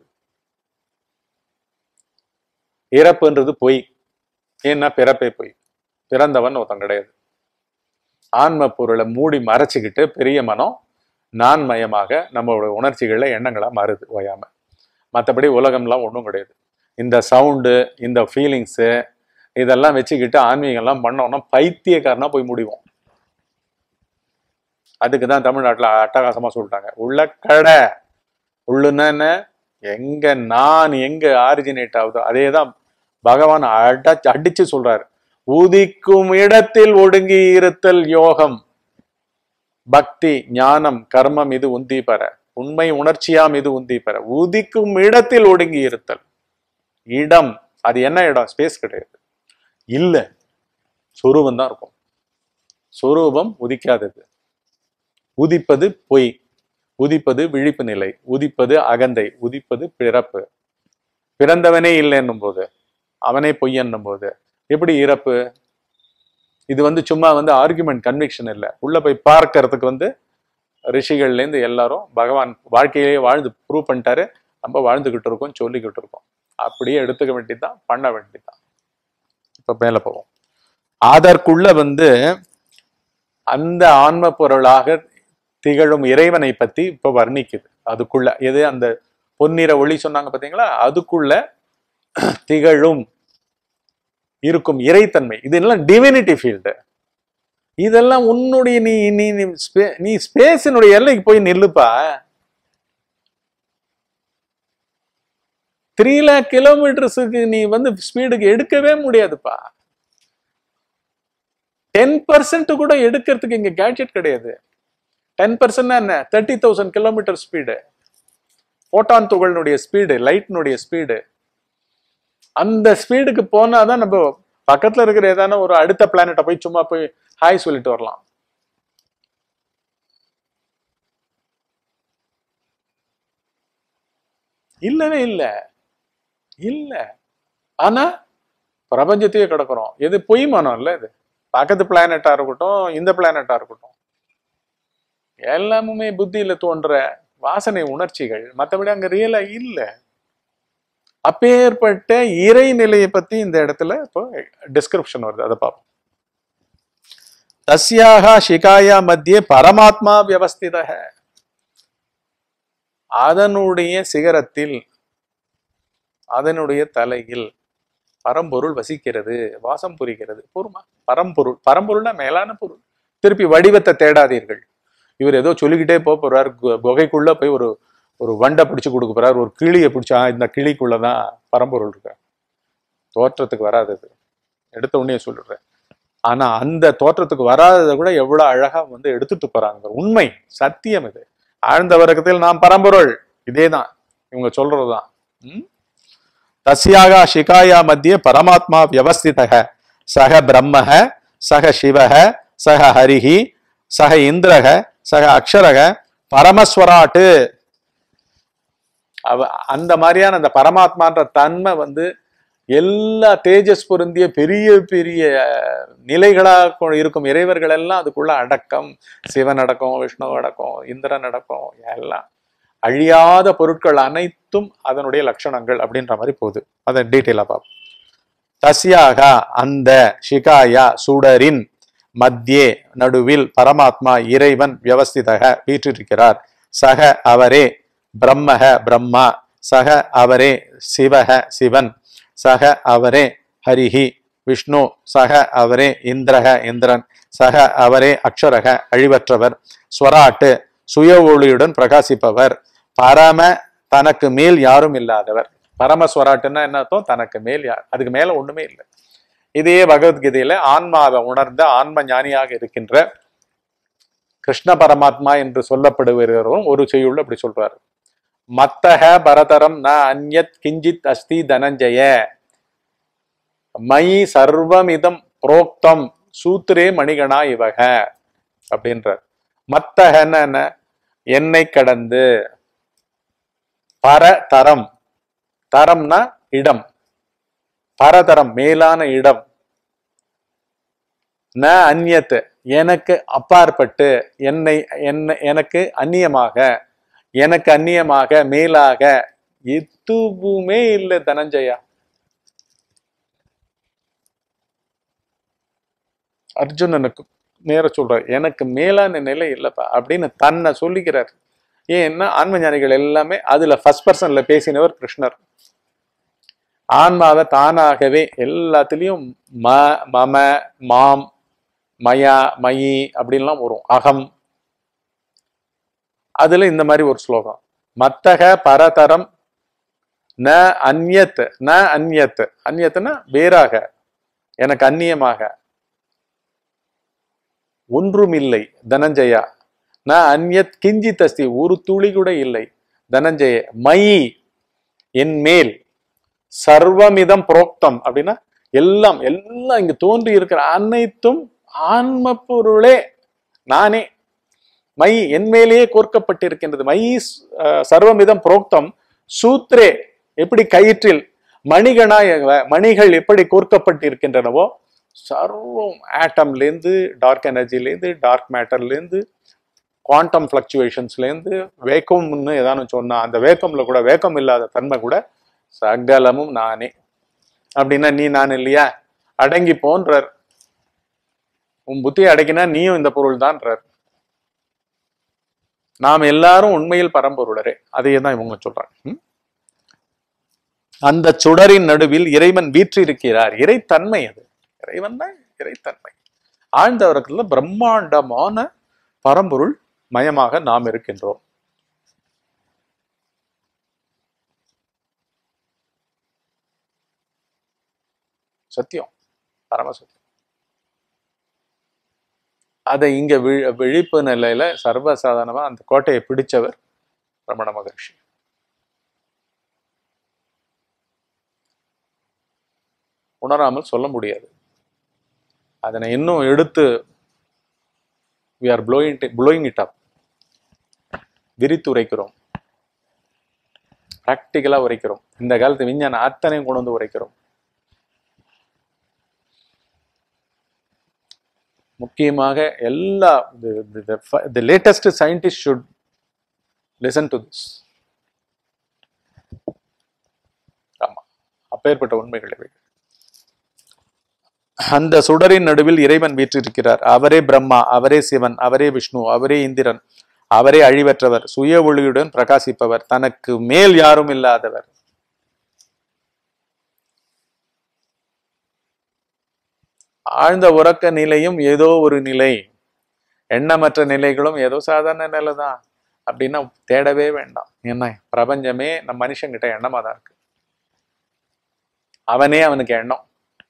இறப்புன்றது பொய் ஏன்னா பிறப்பே பொய் பிறந்தவன் ஒருத்தன் கிடையாது ஆன்ம பொருளை மூடி மறைச்சிக்கிட்டு பெரிய மனம் நான் மயமாக நம்மளோட உணர்ச்சிகளை எண்ணங்களா மாறுது ஓயாம மற்றபடி உலகம்லாம் ஒன்றும் கிடையாது இந்த சவுண்டு இந்த ஃபீலிங்ஸு இதெல்லாம் வச்சுக்கிட்டு ஆன்மீகம்லாம் பண்ணோம்னா பைத்தியக்காரனா போய் முடிவோம் அதுக்கு தான் தமிழ்நாட்டில் அட்டகாசமா சொல்லிட்டாங்க உள்ள கடை உள்ளுன்னா என்ன எங்க நான் எங்க ஆரிஜினேட் ஆகுதோ அதே தான் பகவான் அட அடிச்சு சொல்றாரு உதிக்கும் இடத்தில் ஒடுங்கி இருத்தல் யோகம் பக்தி ஞானம் கர்மம் இது உந்தி பெற உண்மை உணர்ச்சியாம் இது உந்தி பெற உதிக்கும் இடத்தில் ஒடுங்கி இருத்தல் இடம் அது என்ன இடம் ஸ்பேஸ் கிடையாது இல்ல சொரூபம் தான் இருக்கும் சொரூபம் உதிக்காதது உதிப்பது பொய் உதிப்பது விழிப்பு நிலை உதிப்பது அகந்தை உதிப்பது பிறப்பு பிறந்தவனே இல்லை என்னும் போது அவனே பொய் என்னும் போது எப்படி இறப்பு இது வந்து சும்மா வந்து ஆர்குமெண்ட் கன்விக்ஷன் இல்லை உள்ள போய் பார்க்கறதுக்கு வந்து ரிஷிகள்லேருந்து எல்லாரும் பகவான் வாழ்க்கையிலேயே வாழ்ந்து ப்ரூவ் பண்ணிட்டாரு நம்ம வாழ்ந்துகிட்டு இருக்கோம் சொல்லிக்கிட்டு இருக்கோம் அப்படியே எடுத்துக்க வேண்டியதுதான் பண்ண வேண்டியதுதான் இப்ப மேல போவோம் அதற்குள்ள வந்து அந்த ஆன்ம பொருளாக திகழும் இறைவனை பத்தி இப்ப வர்ணிக்குது அதுக்குள்ள எது அந்த பொன்னிற ஒளி சொன்னாங்க பாத்தீங்களா அதுக்குள்ள திகழும் இருக்கும் இறைத்தன்மை இதெல்லாம் டிவினிட்டி ஃபீல்டு இதெல்லாம் உன்னுடைய நீ நீ நீ ஸ்பே- நீ ஸ்பேஸினுடைய எல்லைக்கு போய் நில்லுப்பா த்ரீ லேக் கிலோமீட்டர்ஸுக்கு நீ வந்து ஸ்பீடுக்கு எடுக்கவே முடியாதுப்பா டென் பர்சன்ட் கூட எடுக்கிறதுக்கு இங்க கேட்ஜெட் கிடையாது டென் பர்சன்ட் என்ன thirty thousand kilometre speed photon துகளினுடைய ஸ்பீடு லைட்னுடைய ஸ்பீடு அந்த ஸ்பீடுக்கு போனாதான் நம்ம பக்கத்துல இருக்கிற ஏதான ஒரு அடுத்த பிளானட்டை போய் சும்மா போய் ஹாய் சொல்லிட்டு வரலாம் இல்லவே இல்ல இல்ல ஆனா பிரபஞ்சத்தையே கிடக்குறோம் எது பொய் மனம் இல்ல இது பக்கத்து பிளானட்டா இருக்கட்டும் இந்த பிளானட்டா இருக்கட்டும் எல்லாமுமே புத்தியில தோன்ற வாசனை உணர்ச்சிகள் மற்றபடி அங்க ரியலா இல்ல அப்பேற்பட்ட இறைநிலையை பத்தி இந்த இடத்துல இப்போ டிஸ்கிரிப்ஷன் வருது அதை பார்ப்போம் தஸ்யாக ஷிகாயா மத்தியே பரமாத்மா வியவஸ்தித அதனுடைய சிகரத்தில் அதனுடைய தலையில் பரம்பொருள் வசிக்கிறது வாசம் புரிகிறது பொறுமா பரம்பொருள் பரம்பொருள்னா மேலான பொருள் திருப்பி வடிவத்தை தேடாதீர்கள் இவர் ஏதோ சொல்லிக்கிட்டே போக போறார் கு- குகைக்குள்ள போய் ஒரு ஒரு வண்டை பிடிச்சு கொடுக்க போறார் ஒரு கிளியை பிடிச்சா இந்த கிளிக்குள்ளதான் பரம்பொருள் இருக்கு தோற்றத்துக்கு வராது அது எடுத்த உடனே சொல்லிடுறேன் ஆனா அந்த தோற்றத்துக்கு வராததை கூட எவ்வளவு அழகா வந்து எடுத்துட்டு போறாங்க உண்மை சத்தியம் இது ஆழ்ந்த வர்க்கத்தில் நாம் பரம்பொருள் இதேதான் இவங்க சொல்றதுதான் ம்? தஸ்யாக ஷிகாயா மத்தியே பரமாத்மா வியவஸ்திதக சக பிரம்மக சக சிவக சக ஹரிஹி சக இந்திரக சக அக்ஷரக பரமஸ்வராட்டு அவ அந்த மாதிரியான அந்த பரமாத்மான்ற தன்மை வந்து எல்லா தேஜஸ் பொருந்திய பெரிய பெரிய நிலைகளா கொ- இருக்கும் இறைவர்கள் எல்லாம் அதுக்குள்ள அடக்கம் சிவன் அடக்கம் விஷ்ணு அடக்கம் இந்திரன் அடக்கம் எல்லாம் அழியாத பொருட்கள் அனைத்தும் அதனுடைய லட்சணங்கள் அப்படின்ற மாதிரி போகுது அதை டீட்டெயிலா பார்ப்போம் தஸ்யாக அந்த ஷிகாயா சுடரின் மத்தியே நடுவில் பரமாத்மா இறைவன் வியவஸ்திதக வீற்றிருக்கிறார் சக அவரே பிரம்மக பிரம்மா சக அவரே சிவக சிவன் சக அவரே ஹரிஹி விஷ்ணு சக அவரே இந்திரக இந்திரன் சக அவரே அக்ஷரக அழிவற்றவர் ஸ்வராட்டு சுய ஒளியுடன் பிரகாசிப்பவர் பரம தனக்கு மேல் யாரும் இல்லாதவர் பரம ஸ்வராட்டுன்னா என்ன அர்த்தம் தனக்கு மேல் யார் அதுக்கு மேல ஒண்ணுமே இல்லை இதே பகவத்கீதையில ஆன்மாவை உணர்ந்த ஆன்ம ஞானியாக இருக்கின்ற கிருஷ்ண பரமாத்மா என்று சொல்லப்படுகிறவரும் ஒரு செய்யுள்ள அப்படி சொல்றாரு மத்தக பரதரம் ந அந்யத் கிஞ்சித் அஸ்தி தனஞ்சய மயி சர்வமிதம் புரோக்தம் சூத்திரே மணிகணா இவக அப்படின்றார் மத்தகன்னு என்ன என்னை கடந்து பரதரம் தரம்னா இடம் பரதரம் மேலான இடம் ந அந்நியத்து எனக்கு அப்பாற்பட்டு என்னை என்ன எனக்கு அந்நியமாக எனக்கு அந்நியமாக மேலாக எதுவுமே இல்லை தனஞ்சயா அர்ஜுனனுக்கு நேர சொல்றார் எனக்கு மேலான நிலை இல்லப்பா அப்படின்னு தன்னை சொல்லிக்கிறார் ஏன்னா ஆன்ம ஞானிகள் எல்லாமே அதுல ஃபர்ஸ்ட் பர்சன்ல பேசினவர் கிருஷ்ணர் ஆன்மாவை தானாகவே எல்லாத்துலேயும் ம மம மாம் மயா மயி அப்படின்லாம் வரும் அகம் அதுல இந்த மாதிரி ஒரு ஸ்லோகம் மத்தக பரதரம் ந அந்யத் ந அந்யத் அந்யத்னா வேறாக எனக்கு அந்நியமாக ஒன்றுமில்லை தனஞ்சயா ந அந்யத் கிஞ்சித் அஸ்தி ஒரு துளி கூட இல்லை தனஞ்சய மயி என் மேல் சர்வமிதம் புரோக்தம் அப்படின்னா எல்லாம் எல்லாம் இங்க தோன்றி இருக்கிற அனைத்தும் ஆன்ம பொருளே நானே மை என் மேலேயே கோர்க்கப்பட்டிருக்கின்றது மை அஹ், சர்வமிதம் புரோக்தம் சூத்ரே எப்படி கயிற்றில் மணிகனாய் மணிகள் எப்படி கோர்க்கப்பட்டிருக்கின்றனவோ சர்வம் ஆட்டம்லேருந்து டார்க் எனர்ஜிலேருந்து டார்க் மேட்டர்லேருந்து குவாண்டம் ஃப்ளக்சுவேஷன்ஸ்லேருந்து வேக்கம்னு ஏதானு சொன்னா அந்த வேக்கம்ல கூட வேக்கம் இல்லாத தன்மை கூட சகலமும் நானே அப்படின்னா நீ நான் இல்லையா அடங்கி போன்றார் உன் புத்தியை அடக்கினா நீயும் இந்த பொருள் தான்றார் நாம் எல்லாரும் உண்மையில் பரம்பொருளரே அதையே தான் இவங்க சொல்றாங்க ம்? அந்த சுடரின் நடுவில் இறைவன் வீற்றிருக்கிறார் இறைத்தன்மை அது இறைவன் தான் இறைத்தன்மை ஆழ்ந்தவர்கள் பிரம்மாண்டமான பரம்பொருள் மயமாக நாம் இருக்கின்றோம் சத்தியம் பரமசத்தியம் அதை இங்க வி- விழிப்பு நிலையில சர்வசாதாரணமா அந்த கோட்டையை பிடிச்சவர் ரமண மகர்ஷி உணராமல் சொல்ல முடியாது அதனை இன்னும் எடுத்து we are blowing it, blowing it up விரித்து உரைக்கிறோம் ப்ராக்டிக்கலா உரைக்கிறோம் இந்த காலத்து விஞ்ஞான அத்தனையும் கொண்டு வந்து உரைக்கிறோம் முக்கியமாக எல்லா the latest scientist should listen to this ஆமா அப்பேற்பட்ட உண்மைகள் இவை அந்த சுடரின் நடுவில் இறைவன் வீற்றிருக்கிறார் அவரே பிரம்மா அவரே சிவன் அவரே விஷ்ணு அவரே இந்திரன் அவரே அழிவற்றவர் சுய ஒளியுடன் பிரகாசிப்பவர் தனக்கு மேல் யாரும் இல்லாதவர் ஆழ்ந்த உறக்க நிலையும் ஏதோ ஒரு நிலை எண்ணமற்ற நிலைகளும் ஏதோ சாதாரண நிலை தான் அப்படின்னா தேடவே வேண்டாம் என்ன பிரபஞ்சமே நம்ம மனுஷங்கிட்ட எண்ணமா தான் இருக்கு அவனே அவனுக்கு எண்ணம்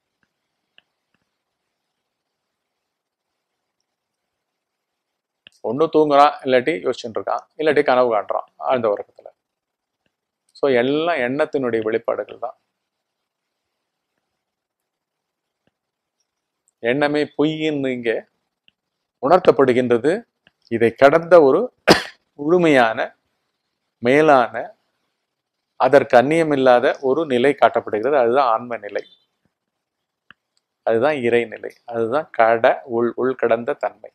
ஒண்ணு தூங்குறான் இல்லாட்டி யோசிச்சுட்டு இருக்கான் இல்லாட்டி கனவு காட்டுறான் ஆழ்ந்த உறக்கத்துல ஸோ எல்லாம் எண்ணத்தினுடைய வெளிப்பாடுகள் தான் எண்ணமே பொய்ன்னு இங்கே உணர்த்தப்படுகின்றது இதை கடந்த ஒரு முழுமையான மேலான அதற்கு அந்நியமில்லாத ஒரு நிலை காட்டப்படுகிறது அதுதான் ஆன்ம நிலை அதுதான் இறைநிலை அதுதான் கட உள் உள்கடந்த தன்மை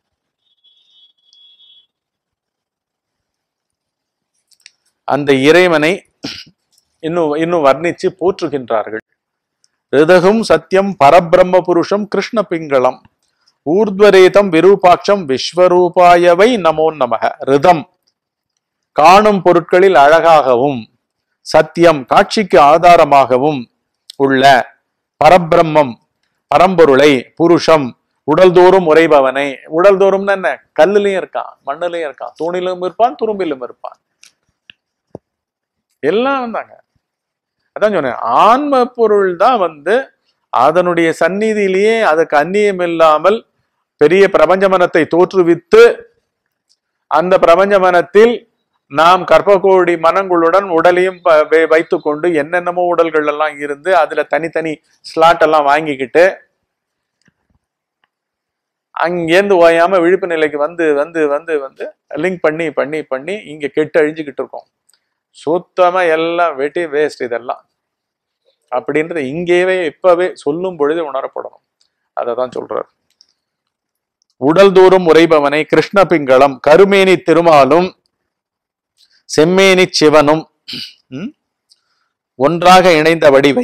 அந்த இறைவனை இன்னும் இன்னும் வர்ணிச்சு போற்றுகின்றார்கள் ரிதகும் சத்தியம் பரபிரம்ம புருஷம் கிருஷ்ண பிங்களம் ஊர்த்வரேதம் விரூபாட்சம் விஸ்வரூபாயவை நமோ நமக ரிதம் காணும் பொருட்களில் அழகாகவும் சத்தியம் காட்சிக்கு ஆதாரமாகவும் உள்ள பரபிரம்மம் பரம்பொருளை புருஷம் உடல்தோறும் உறைபவனை உடல்தோறும்னு என்ன கல்லுலயும் இருக்கான் மண்ணுலயும் இருக்கான் தூணிலும் இருப்பான் துரும்பிலும் இருப்பான் எல்லாம் வந்தாங்க அதான் சொன்னேன் ஆன்ம பொருள் தான் வந்து அதனுடைய சந்நிதியிலேயே அதுக்கு அந்நியம் இல்லாமல் பெரிய பிரபஞ்ச மனத்தை தோற்றுவித்து அந்த பிரபஞ்ச மனத்தில் நாம் கற்பகோடி மனங்களுடன் உடலையும் ப- வை- வைத்துக்கொண்டு என்னென்னமோ உடல்கள் எல்லாம் இருந்து அதுல தனித்தனி ஸ்லாட் எல்லாம் வாங்கிக்கிட்டு அங்கேருந்து ஓயாம விழிப்பு நிலைக்கு வந்து வந்து வந்து வந்து லிங்க் பண்ணி பண்ணி பண்ணி இங்க கெட்டு அழிஞ்சுக்கிட்டு இருக்கோம் சுத்தமா எல்லாம் வெட்டி வேஸ்ட் இதெல்லாம் அப்படின்றத இங்கேயே இப்பவே சொல்லும் பொழுது உணரப்படணும் அதை தான் சொல்றார் உடல் தூரம் உரைபவனை கிருஷ்ண பிங்களம் கருமேனி திருமாலும் செம்மேனி சிவனும் ம், ஒன்றாக இணைந்த வடிவை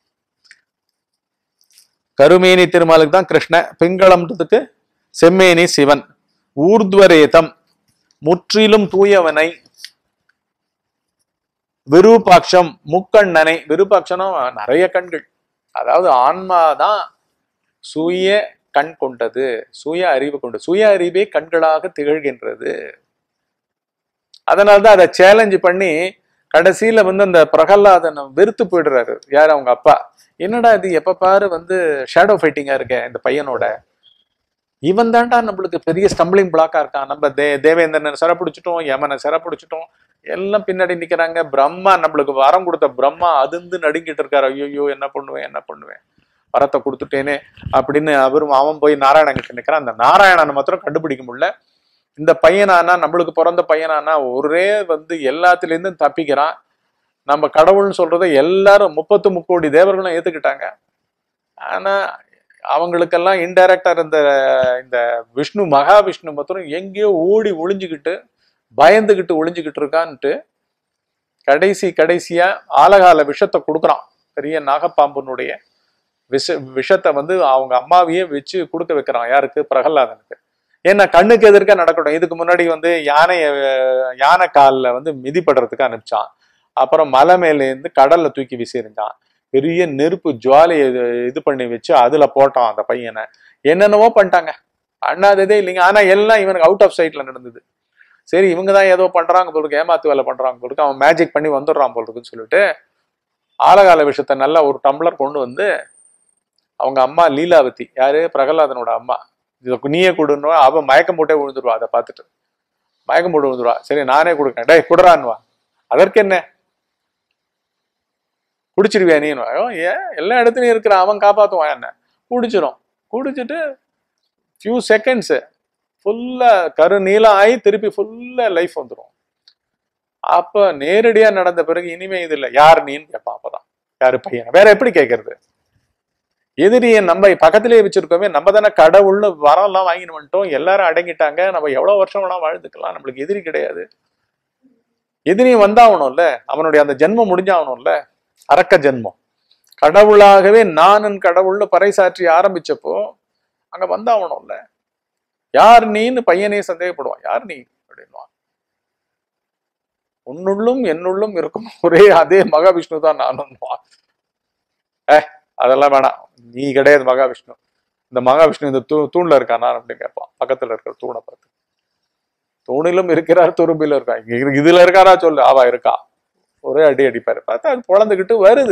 கருமேனி திருமாலுக்கு தான் கிருஷ்ண பிங்களம்ன்றதுக்கு செம்மேனி சிவன் ஊர்த்வரேதம் முற்றிலும் தூயவனை விரூபாட்சம் முக்கண்ணனை விரூபாட்சனும் நிறைய கண்கள் அதாவது ஆன்மா தான் சுய கண் கொண்டது சுய அறிவு கொண்டது சுய அறிவே கண்களாக திகழ்கின்றது அதனாலதான் அதை சேலஞ்ச் பண்ணி கடைசியில வந்து அந்த பிரகலாதனை வெறுத்து போயிடுறாரு யார் அவங்க அப்பா என்னடா இது எப்ப பாரு வந்து ஷேடோ ஃபைட்டிங்கா இருக்கேன் இந்த பையனோட இவன் தான்டா நம்மளுக்கு பெரிய ஸ்டம்பிளிங் பிளாக்கா இருக்கான் நம்ம தே தேவேந்திரனை சிறப்பிடிச்சிட்டோம் யமனை சிறப்பிடிச்சிட்டோம் எல்லாம் பின்னாடி நிக்கிறாங்க பிரம்மா நம்மளுக்கு வரம் கொடுத்த பிரம்மா அதிர்ந்து நடுங்கிட்டு இருக்காரு ஐயோ என்ன பண்ணுவேன் என்ன பண்ணுவேன் வரத்தை கொடுத்துட்டேனே அப்படின்னு அவரும் அவன் போய் நாராயணன் கிட்ட நிக்கிறான் அந்த நாராயணனை மாத்திரம் கண்டுபிடிக்க முடியல இந்த பையனானா நம்மளுக்கு பிறந்த பையனானா ஒரே வந்து எல்லாத்துலேருந்தும் தப்பிக்கிறான் நம்ம கடவுள்னு சொல்றதை எல்லாரும் முப்பத்து முக்கோடி தேவர்களும் ஏத்துக்கிட்டாங்க ஆனா அவங்களுக்கெல்லாம் இன்டைரக்டா இருந்த இந்த விஷ்ணு மகாவிஷ்ணு மாத்திரம் எங்கேயோ ஓடி ஒளிஞ்சுக்கிட்டு பயந்துகிட்டு ஒளிஞ்சுக்கிட்டு இருக்கான்ட்டு கடைசி கடைசியா ஆலகால விஷத்தை கொடுக்குறான் பெரிய நாகப்பாம்பனுடைய விஷ விஷத்தை வந்து அவங்க அம்மாவையே வச்சு கொடுக்க வைக்கிறான் யாருக்கு பிரகலாதனுக்கு ஏன்னா கண்ணுக்கு எதிர்க்க நடக்கட்டும் இதுக்கு முன்னாடி வந்து யானைய யானை காலில் வந்து மிதிப்படுறதுக்கு அனுப்பிச்சான் அப்புறம் மலை மேலேருந்து கடல்ல தூக்கி வீசியிருந்தான் பெரிய நெருப்பு ஜுவாலையை இது இது பண்ணி வச்சு அதுல போட்டான் அந்த பையனை என்னென்னவோ பண்ணிட்டாங்க அண்ணாததே இல்லைங்க ஆனா எல்லாம் இவனுக்கு அவுட் ஆஃப் சைட்ல நடந்தது சரி இவங்க தான் ஏதோ பண்றாங்க போல இருக்கு ஏமாத்து வேலை பண்றாங்க போல இருக்கு அவன் மேஜிக் பண்ணி வந்துடுறான் போல இருக்குன்னு சொல்லிட்டு ஆலகால விஷயத்த நல்லா ஒரு டம்ளர் கொண்டு வந்து அவங்க அம்மா லீலாவதி யாரு பிரகலாதனோட அம்மா இதை நீயே கொடுன்னு அவன் மயக்கம் போட்டே விழுந்துருவா அதை பார்த்துட்டு மயக்கம் போட்டு விழுந்துருவா சரி நானே கொடுக்கேன் டேய் குடுறான்வா அதற்கு என்ன குடிச்சிருவியா நீ ஏன் எல்லா இடத்துலயும் இருக்கிற அவன் காப்பாத்துவான் என்ன குடிச்சிரும் குடிச்சிட்டு ஃபியூ செகண்ட்ஸ் ஃபுல்லா கரு நீளம் ஆகி திருப்பி ஃபுல்லா லைஃப் வந்துடும் அப்ப நேரடியா நடந்த பிறகு இனிமே இது இல்லை யார் நீன்னு கேட்பான் அப்பதான் யாரு பையன் வேற எப்படி கேட்கறது எதிரியை நம்ம பக்கத்திலேயே வச்சிருக்கோமே நம்ம தானே கடவுள்னு வரம்லாம் வாங்கிட்டு வந்துட்டோம் எல்லாரும் அடங்கிட்டாங்க நம்ம எவ்வளவு வருஷம் வேணா வாழ்ந்துக்கலாம் நம்மளுக்கு எதிரி கிடையாது எதிரியும் வந்தாகணும்ல அவனுடைய அந்த ஜென்மம் முடிஞ்சாகணும்ல அரக்க ஜென்மம் கடவுளாகவே நானன் கடவுள்னு பறைசாற்றி ஆரம்பிச்சப்போ அங்க வந்தாகணும்ல யார் நீன்னு பையனே சந்தேகப்படுவான் யார் நீ அப்படின்வான் உன்னுள்ளும் என்னுள்ளும் இருக்கும் ஒரே அதே மகாவிஷ்ணு தான் நானும் ஏ அதெல்லாம் வேணாம் நீ கிடையாது மகாவிஷ்ணு இந்த மகாவிஷ்ணு இந்த தூ தூண்ல இருக்கானா அப்படின்னு கேட்பான் பக்கத்துல இருக்கிற தூணை பார்த்து தூணிலும் இருக்கிறார் துரும்பிலும் இருக்கான் இங்க இதுல இருக்காரா சொல்லு அவா இருக்கா ஒரே அடி அடிப்பாரு பார்த்தா அது பொழந்துக்கிட்டு வருது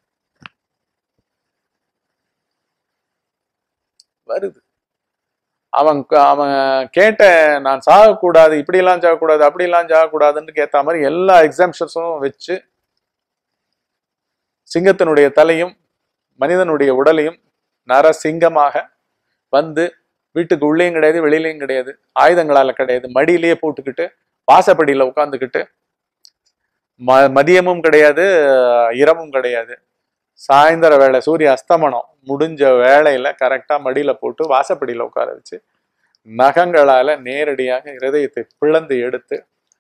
வருது அவன் க- அவன் கேட்ட நான் சாகக்கூடாது இப்படியெல்லாம் சாகக்கூடாது அப்படியெல்லாம் சாகக்கூடாதுன்னு கேட்ட மாதிரி எல்லா எக்ஸாம்ஷன்ஸும் வச்சு சிங்கத்தினுடைய தலையும் மனிதனுடைய உடலையும் நரசிங்கமாக வந்து வீட்டுக்கு உள்ளேயும் கிடையாது வெளியிலையும் கிடையாது ஆயுதங்களால கிடையாது மடியிலேயே போட்டுக்கிட்டு வாசப்படியில உட்காந்துக்கிட்டு ம மதியமும் கிடையாது இரவும் கிடையாது சாயந்தர வேளை சூரிய அஸ்தமனம் முடிஞ்ச வேளையில கரெக்டா மடியில போட்டு வாசப்படியில உட்கார வச்சு நகங்களால நேரடியாக இருதயத்தை பிளந்து எடுத்து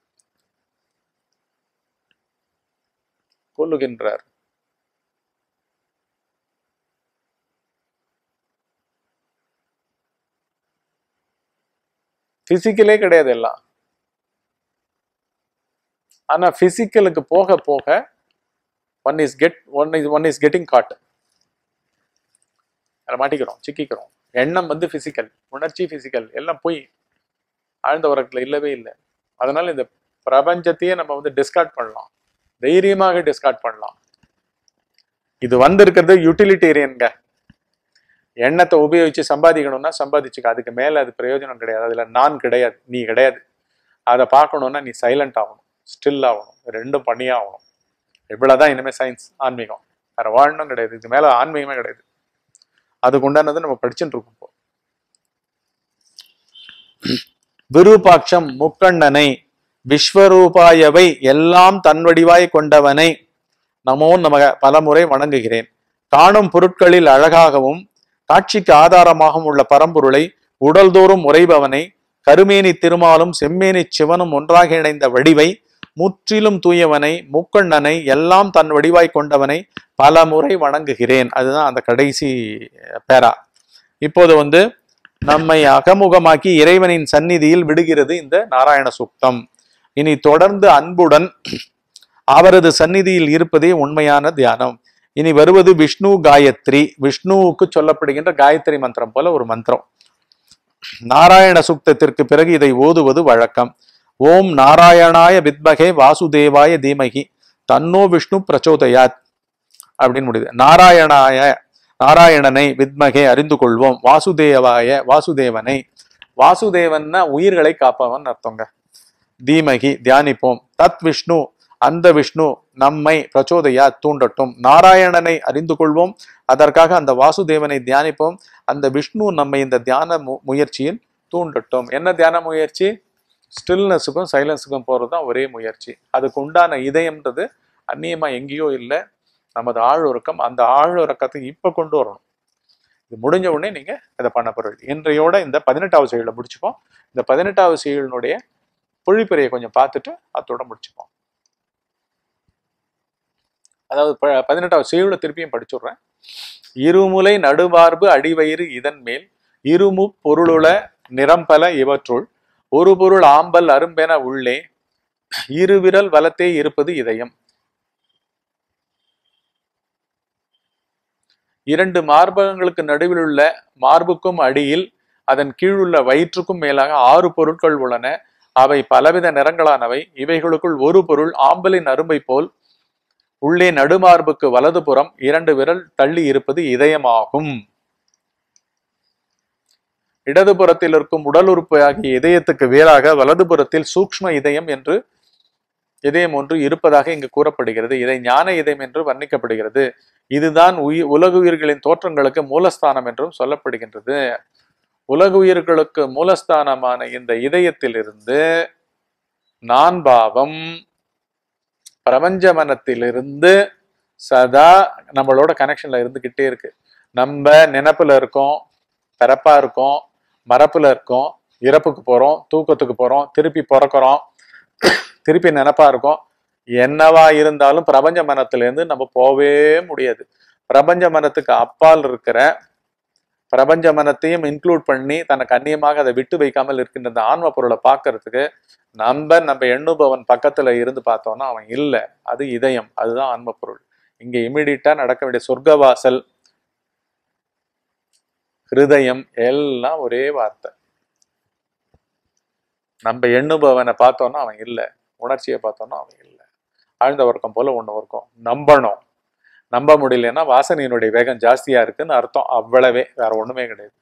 கொல்லுகின்றார் பிசிக்கலே கிடையாது எல்லாம் ஆனா பிசிக்கலுக்கு போக போக one is get one is one is getting God அதில் மாட்டிக்கிறோம் சிக்கிக்கிறோம் எண்ணம் வந்து பிசிக்கல் உணர்ச்சி பிசிக்கல் எல்லாம் போய் ஆழ்ந்த உறக்கத்துல இல்லவே இல்லை அதனால இந்த பிரபஞ்சத்தையே நம்ம வந்து டிஸ்கார்ட் பண்ணலாம் தைரியமாக டிஸ்கார்ட் பண்ணலாம் இது வந்திருக்கிறது யூட்டிலிட்டேரியன்க எண்ணத்தை உபயோகிச்சு சம்பாதிக்கணும்னா சம்பாதிச்சுக்க அதுக்கு மேல அது பிரயோஜனம் கிடையாது அதுல நான் கிடையாது நீ கிடையாது அதை பார்க்கணும்னா நீ சைலண்ட் ஆகணும் ஸ்டில் ஆகணும் ரெண்டும் பண்ணியே ஆகணும் இவ்வளவுதான் இனிமே சயின்ஸ் ஆன்மீகம் வேற வாழணும் கிடையாது இது மேல ஆன்மீகமே கிடையாது அதுக்கு உண்டானது நம்ம படிச்சுட்டு இருக்கோம் இப்போ விருபாட்சம் முக்கண்ணனை விஸ்வரூபாயவை எல்லாம் தன் வடிவாய் கொண்டவனை நமோ நமக பலமுறை வணங்குகிறேன் காணும் பொருட்களில் அழகாகவும் காட்சிக்கு ஆதாரமாகவும் உள்ள பரம்பொருளை உடல்தோறும் உறைபவனை கருமேனி திருமாலும் செம்மேனி சிவனும் ஒன்றாக இணைந்த வடிவை முற்றிலும் தூயவனை முக்கண்ணனை எல்லாம் தன் வடிவாய் கொண்டவனை பல முறை வணங்குகிறேன் அதுதான் அந்த கடைசி பேரா இப்போது வந்து நம்மை அகமுகமாக்கி இறைவனின் சந்நிதியில் விடுகிறது இந்த நாராயண சூக்தம் இனி தொடர்ந்து அன்புடன் அவரது சந்நிதியில் இருப்பதே உண்மையான தியானம் இனி வருவது விஷ்ணு காயத்ரி விஷ்ணுவுக்கு சொல்லப்படுகின்ற காயத்ரி மந்திரம் போல ஒரு மந்திரம் நாராயண சுக்தத்திற்கு பிறகு இதை ஓதுவது வழக்கம் ஓம் நாராயணாய வித்மகே வாசுதேவாய தீமகி தன்னோ விஷ்ணு பிரச்சோதயாத் அப்படின்னு முடியுது நாராயணாய நாராயணனை வித்மகே அறிந்து கொள்வோம் வாசுதேவாய வாசுதேவனை வாசுதேவன்னா உயிர்களை காப்பவன் அர்த்தங்க தீமகி தியானிப்போம் தத் விஷ்ணு அந்த விஷ்ணு நம்மை பிரச்சோதயா தூண்டட்டும் நாராயணனை அறிந்து கொள்வோம் அதற்காக அந்த வாசுதேவனை தியானிப்போம் அந்த விஷ்ணு நம்மை இந்த தியான மு- முயற்சியில் தூண்டட்டும் என்ன தியான முயற்சி ஸ்டில்னஸுக்கும் சைலன்ஸுக்கும் போகிறது தான் ஒரே முயற்சி அதுக்கு உண்டான இதயம்ன்றது அந்நியமா எங்கேயோ இல்லை நமது ஆழ்உறக்கம் அந்த ஆழ்உறக்கத்தை இப்போ கொண்டு வரணும் இது முடிஞ்ச உடனே நீங்க இதை பண்ண போறது இன்றையோட இந்த பதினெட்டாவது செயலை முடிச்சுப்போம் இந்த பதினெட்டாவது செயலினுடைய பொழிப்புரையை கொஞ்சம் பார்த்துட்டு அதோட முடிச்சுப்போம் அதாவது ப- பதினெட்டாவது செய்யுளை திருப்பியும் படிச்சுடுறேன் இருமுலை நடுவார்பு அடிவயிறு இதன் மேல் இருமு பொருளுள நிறம்பல இவற்றுள் ஒரு பொருள் ஆம்பல் அரும்பென உள்ளே இருவிரல் வலத்தே இருப்பது இதயம் இரண்டு மார்பகங்களுக்கு நடுவில் உள்ள மார்புக்கும் அடியில் அதன் கீழுள்ள வயிற்றுக்கும் மேலாக ஆறு பொருட்கள் உள்ளன அவை பலவித நிறங்களானவை இவைகளுக்குள் ஒரு பொருள் ஆம்பலின் அரும்பை போல் உள்ளே நடுமார்புக்கு வலதுபுறம் இரண்டு விரல் தள்ளி இருப்பது இதயமாகும் இடதுபுறத்தில் இருக்கும் உடல் உறுப்பு ஆகிய இதயத்துக்கு வேறாக வலதுபுறத்தில் சூக்ஷ்ம இதயம் என்று இதயம் ஒன்று இருப்பதாக இங்கு கூறப்படுகிறது இதை ஞான இதயம் என்று வர்ணிக்கப்படுகிறது இதுதான் உயிர் உலக உயிர்களின் தோற்றங்களுக்கு மூலஸ்தானம் என்றும் சொல்லப்படுகின்றது உலக உயிர்களுக்கு மூலஸ்தானமான இந்த இதயத்திலிருந்து நான் பாவம் பிரபஞ்ச மனத்திலிருந்து சதா நம்மளோட கனெக்ஷன்ல இருந்துகிட்டே இருக்கு நம்ம நினப்புல இருக்கோம் பிறப்பா இருக்கோம் மரப்புல இருக்கோம் இறப்புக்கு போறோம் தூக்கத்துக்கு போறோம் திருப்பி பிறக்கிறோம் திருப்பி நினப்பா இருக்கோம் என்னவா இருந்தாலும் பிரபஞ்ச மனத்திலிருந்து நம்ம போவே முடியாது பிரபஞ்ச மனத்துக்கு அப்பால் இருக்கிற பிரபஞ்ச மனத்தையும் இன்க்ளூட் பண்ணி தனக்கு அந்நியமாக அதை விட்டு வைக்காமல் இருக்கின்ற அந்த ஆன்ம பொருளை பார்க்கறதுக்கு நம்ம நம்ம எண்ணுபவன் பக்கத்துல இருந்து பார்த்தோம்னா அவன் இல்லை அது இதயம் அதுதான் ஆன்ம பொருள் இங்க இமிடியட்டா நடக்க வேண்டிய சொர்க்கவாசல் ஹிருதயம் எல்லாம் ஒரே வார்த்தை நம்ம எண்ணுபவனை பார்த்தோம்னா அவன் இல்லை உணர்ச்சியை பார்த்தோம்னா அவன் இல்லை ஆழ்ந்த வர்க்கம் போல ஒண்ணு இருக்கும் நம்பணும் நம்ப முடியலன்னா வாசனையினுடைய வேகம் ஜாஸ்தியா இருக்குன்னு அர்த்தம் அவ்வளவே வேற ஒண்ணுமே கிடையாது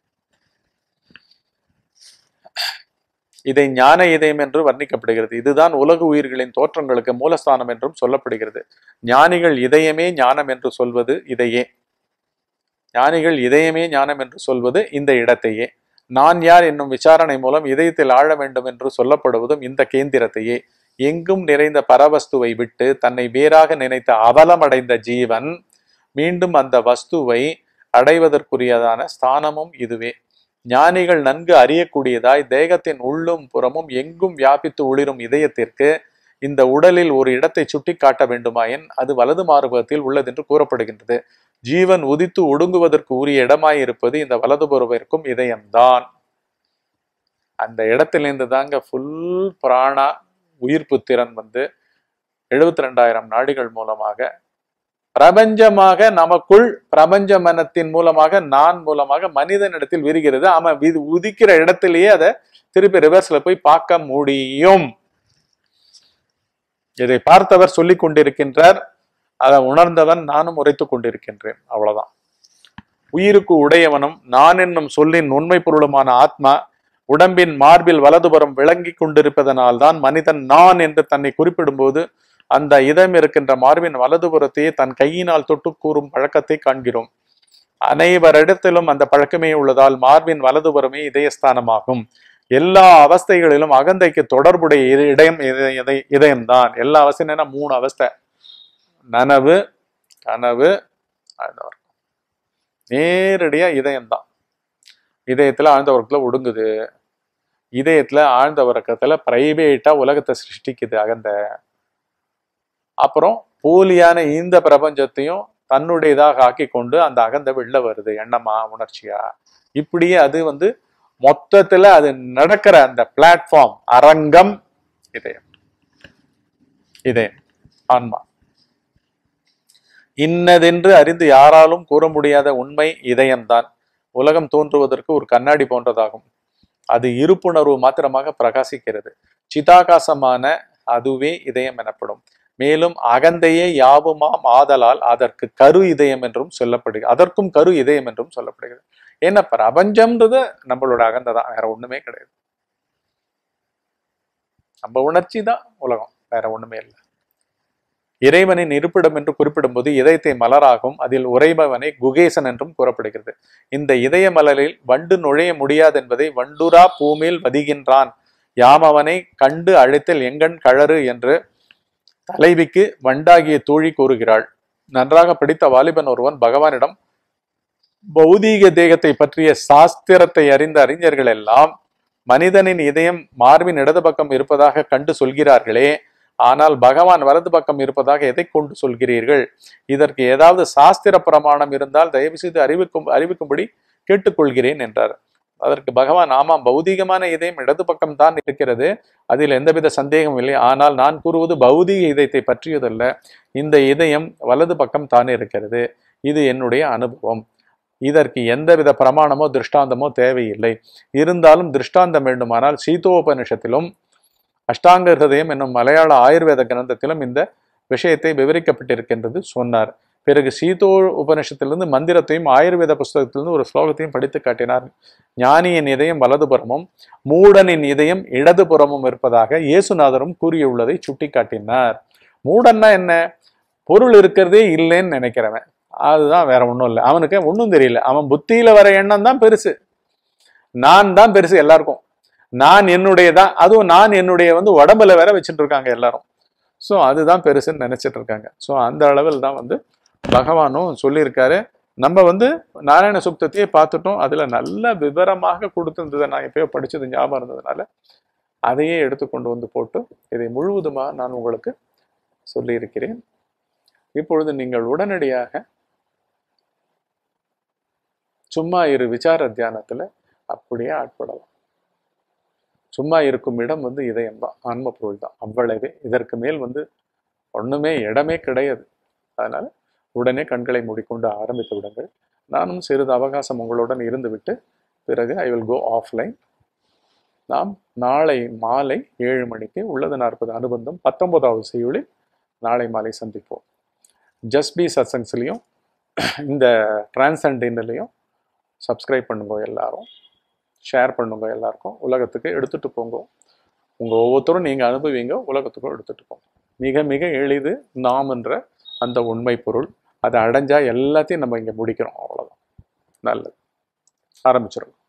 இதை ஞான இதயம் என்று வர்ணிக்கப்படுகிறது இதுதான் உலக உயிர்களின் தோற்றங்களுக்கு மூலஸ்தானம் என்றும் சொல்லப்படுகிறது ஞானிகள் இதயமே ஞானம் என்று சொல்வது இதையே ஞானிகள் இதயமே ஞானம் என்று சொல்வது இந்த இடத்தையே நான் யார் என்னும் விசாரணை மூலம் இதயத்தில் ஆழ வேண்டும் என்று சொல்லப்படுவதும் இந்த கேந்திரத்தையே எங்கும் நிறைந்த பரவஸ்துவை விட்டு தன்னை வேறாக நினைத்த அவலமடைந்த ஜீவன் மீண்டும் அந்த வஸ்துவை அடைவதற்குரியதான ஸ்தானமும் இதுவே ஞானிகள் நன்கு அறியக்கூடியதாய் தேகத்தின் உள்ளும் புறமும் எங்கும் வியாபித்து ஒளிரும் இதயத்திற்கு இந்த உடலில் ஒரு இடத்தை சுட்டி காட்ட வேண்டுமாயின் அது வலது மார்பகத்தில் உள்ளதென்று கூறப்படுகின்றது ஜீவன் உதித்து ஒடுங்குவதற்கு உரிய இடமாயிருப்பது இந்த வலதுபுறவிற்கும் இதயம்தான் அந்த இடத்திலிருந்து தாங்க ஃபுல் பிராணா உயிர்ப்பு திறன் வந்து எழுபத்தி ரெண்டாயிரம் நாடிகள் மூலமாக பிரபஞ்சமாக நமக்குள் பிரபஞ்ச மனத்தின் மூலமாக நான் மூலமாக மனிதனிடத்தில் விரிகிறது அவன் வி- உதிக்கிற இடத்திலேயே அதை திருப்பி ரிவர்ஸ்ல போய் பார்க்க முடியும் இதை பார்த்தவர் சொல்லிக் கொண்டிருக்கின்றார் அதை உணர்ந்தவன் நானும் உரைத்துக் கொண்டிருக்கின்றேன் அவ்வளவுதான் உயிருக்கு உடையவனும் நான் என்னும் சொல்லின் உண்மை பொருளுமான ஆத்மா உடம்பின் மார்பில் வலதுபுறம் விளங்கி கொண்டிருப்பதனால்தான் மனிதன் நான் என்று தன்னை குறிப்பிடும்போது அந்த இதம் இருக்கின்ற மார்பின் வலதுபுறத்தையே தன் கையினால் தொட்டு கூறும் பழக்கத்தை காண்கிறோம் அனைவரிடத்திலும் அந்த பழக்கமே உள்ளதால் மார்பின் வலதுபுறமே இதயஸ்தானமாகும் எல்லா அவஸ்தைகளிலும் அகந்தைக்கு தொடர்புடைய இத- இதயம் இத- இத- இதயம்தான் எல்லா அவஸ்தைன்னா மூணு அவஸ்தை நனவு கனவு ஆழ்ந்த உறக்கம் நேரடியா இதயம்தான் இதயத்துல ஆழ்ந்த உறக்கத்துல ஒடுங்குது இதயத்துல ஆழ்ந்த உறக்கத்துல பிரைவேட்டா உலகத்தை சிருஷ்டிக்குது அகந்த அப்புறம் போலியான இந்த பிரபஞ்சத்தையும் தன்னுடையதாக ஆக்கி கொண்டு அந்த அகந்த வெளில வருது எண்ணமா உணர்ச்சியா இப்படியே அது வந்து மொத்தத்துல அது நடக்கிற அந்த பிளாட்ஃபார்ம் அரங்கம் இதயம் இதயம் ஆன்மா இன்னதென்று அறிந்து யாராலும் கூற முடியாத உண்மை இதயம்தான் உலகம் தோன்றுவதற்கு ஒரு கண்ணாடி போன்றதாகும் அது இருப்புணர்வு மாத்திரமாக பிரகாசிக்கிறது சிதாகாசமான அதுவே இதயம் எனப்படும் மேலும் அகந்தையே யாவுமாம் ஆதலால் அதற்கு கரு இதயம் என்றும் சொல்லப்படுகிறது அதற்கும் கரு இதயம் என்றும் சொல்லப்படுகிறது ஏன்னா பிரபஞ்சம்ன்றது நம்மளோட அகந்தை தான் வேற ஒண்ணுமே கிடையாது நம்ம உணர்ச்சி தான் உலகம் வேற ஒண்ணுமே இல்லை இறைவனின் இருப்பிடம் என்று குறிப்பிடும்போது இதயத்தை மலராகும் அதில் உறைபவனை குகேசன் என்றும் கூறப்படுகிறது இந்த இதய மலரில் வண்டு நுழைய முடியாது என்பதை வண்டுரா பூமேல் வதிகின்றான் யாம் அவனை கண்டு அழைத்தல் எங்கண் கழறு என்று தலைவிக்கு வண்டாகிய தோழி கூறுகிறாள் நன்றாக படித்த வாலிபன் ஒருவன் பகவானிடம் பௌதீக தேகத்தை பற்றிய சாஸ்திரத்தை அறிந்த அறிஞர்கள் எல்லாம் மனிதனின் இதயம் மார்பின் இடது பக்கம் இருப்பதாக கண்டு சொல்கிறார்களே ஆனால் பகவான் வலது பக்கம் இருப்பதாக எதை கொண்டு சொல்கிறீர்கள் இதற்கு ஏதாவது சாஸ்திர பிரமாணம் இருந்தால் தயவு செய்து அறிவிக்கும் அறிவிக்கும்படி கேட்டுக்கொள்கிறேன் என்றார் அதற்கு பகவான் ஆமாம் பௌதீகமான இதயம் இடது பக்கம் தான் இருக்கிறது அதில் எந்தவித சந்தேகமும் இல்லை ஆனால் நான் கூறுவது பௌதீக இதயத்தை பற்றியதல்ல இந்த இதயம் வலது பக்கம் தான் இருக்கிறது இது என்னுடைய அனுபவம் இதற்கு எந்தவித பிரமாணமோ திருஷ்டாந்தமோ தேவையில்லை இருந்தாலும் திருஷ்டாந்தம் வேண்டுமானால் சீதோபனிஷத்திலும் அஷ்டாங்க ஹிருதயம் என்னும் மலையாள ஆயுர்வேத கிரந்தத்திலும் இந்த விஷயத்தை விவரிக்கப்பட்டிருக்கின்றது சொன்னார் பிறகு சீதோ உபனிஷத்திலிருந்து மந்திரத்தையும் ஆயுர்வேத புஸ்தகத்திலிருந்து ஒரு ஸ்லோகத்தையும் படித்து காட்டினார் ஞானியின் இதயம் வலதுபுறமும் மூடனின் இதயம் இடதுபுறமும் இருப்பதாக இயேசுநாதரும் கூறியுள்ளதை சுட்டிக்காட்டினார் மூடன்னா என்ன பொருள் இருக்கிறதே இல்லைன்னு நினைக்கிறவன் அதுதான் வேற ஒன்றும் இல்லை அவனுக்கு ஒன்றும் தெரியல அவன் புத்தியில வர எண்ணம் தான் பெருசு நான் தான் பெருசு எல்லாருக்கும் நான் என்னுடைய தான் அதுவும் நான் என்னுடைய வந்து உடம்புல வேற வச்சுட்டு இருக்காங்க எல்லாரும் ஸோ அதுதான் பெருசுன்னு நினைச்சிட்டு இருக்காங்க ஸோ அந்த அளவில் தான் வந்து பகவானும் சொல்லியிருக்காரு நம்ம வந்து நாராயண சுப்தத்தையே பார்த்துட்டோம் அதுல நல்ல விவரமாக கொடுத்திருந்ததை நான் எப்பயோ படிச்சது ஞாபகம் இருந்ததுனால அதையே எடுத்து கொண்டு வந்து போட்டு இதை முழுவதுமாக நான் உங்களுக்கு சொல்லியிருக்கிறேன் இப்பொழுது நீங்கள் உடனடியாக சும்மா இரு விசார தியானத்துல அப்படியே ஆட்படலாம் சும்மா இருக்கும் இடம் வந்து இதயம் தான் ஆன்ம பொருள் தான் அவ்வளவே இதற்கு மேல் வந்து ஒண்ணுமே இடமே கிடையாது அதனால உடனே கண்களை மூடிக்கொண்டு ஆரம்பித்து விடுங்கள் நானும் சிறிது அவகாசம் உங்களுடன் இருந்துவிட்டு பிறகு ஐ வில் கோ ஆஃப்லைன் நாம் நாளை மாலை ஏழு மணிக்கு உள்ளது நாற்பது அனுபந்தம் பத்தொன்பதாவது செய்யுளில் நாளை மாலை சந்திப்போம் ஜஸ்பி சத்சங்ஸ்லையும் இந்த டிரான்சண்டின்லையும் சப்ஸ்கிரைப் பண்ணுங்க எல்லாரும் ஷேர் பண்ணுங்க எல்லாருக்கும் உலகத்துக்கு எடுத்துட்டு போங்க உங்க ஒவ்வொருத்தரும் நீங்க அனுபவிங்க உலகத்துக்கும் எடுத்துட்டு போங்க மிக மிக எளிது நாம் என்ற அந்த உண்மை பொருள் அதை அடைஞ்சா எல்லாத்தையும் நம்ம இங்க முடிக்கிறோம் அவ்வளவுதான் நல்லது ஆரம்பிச்சிடும்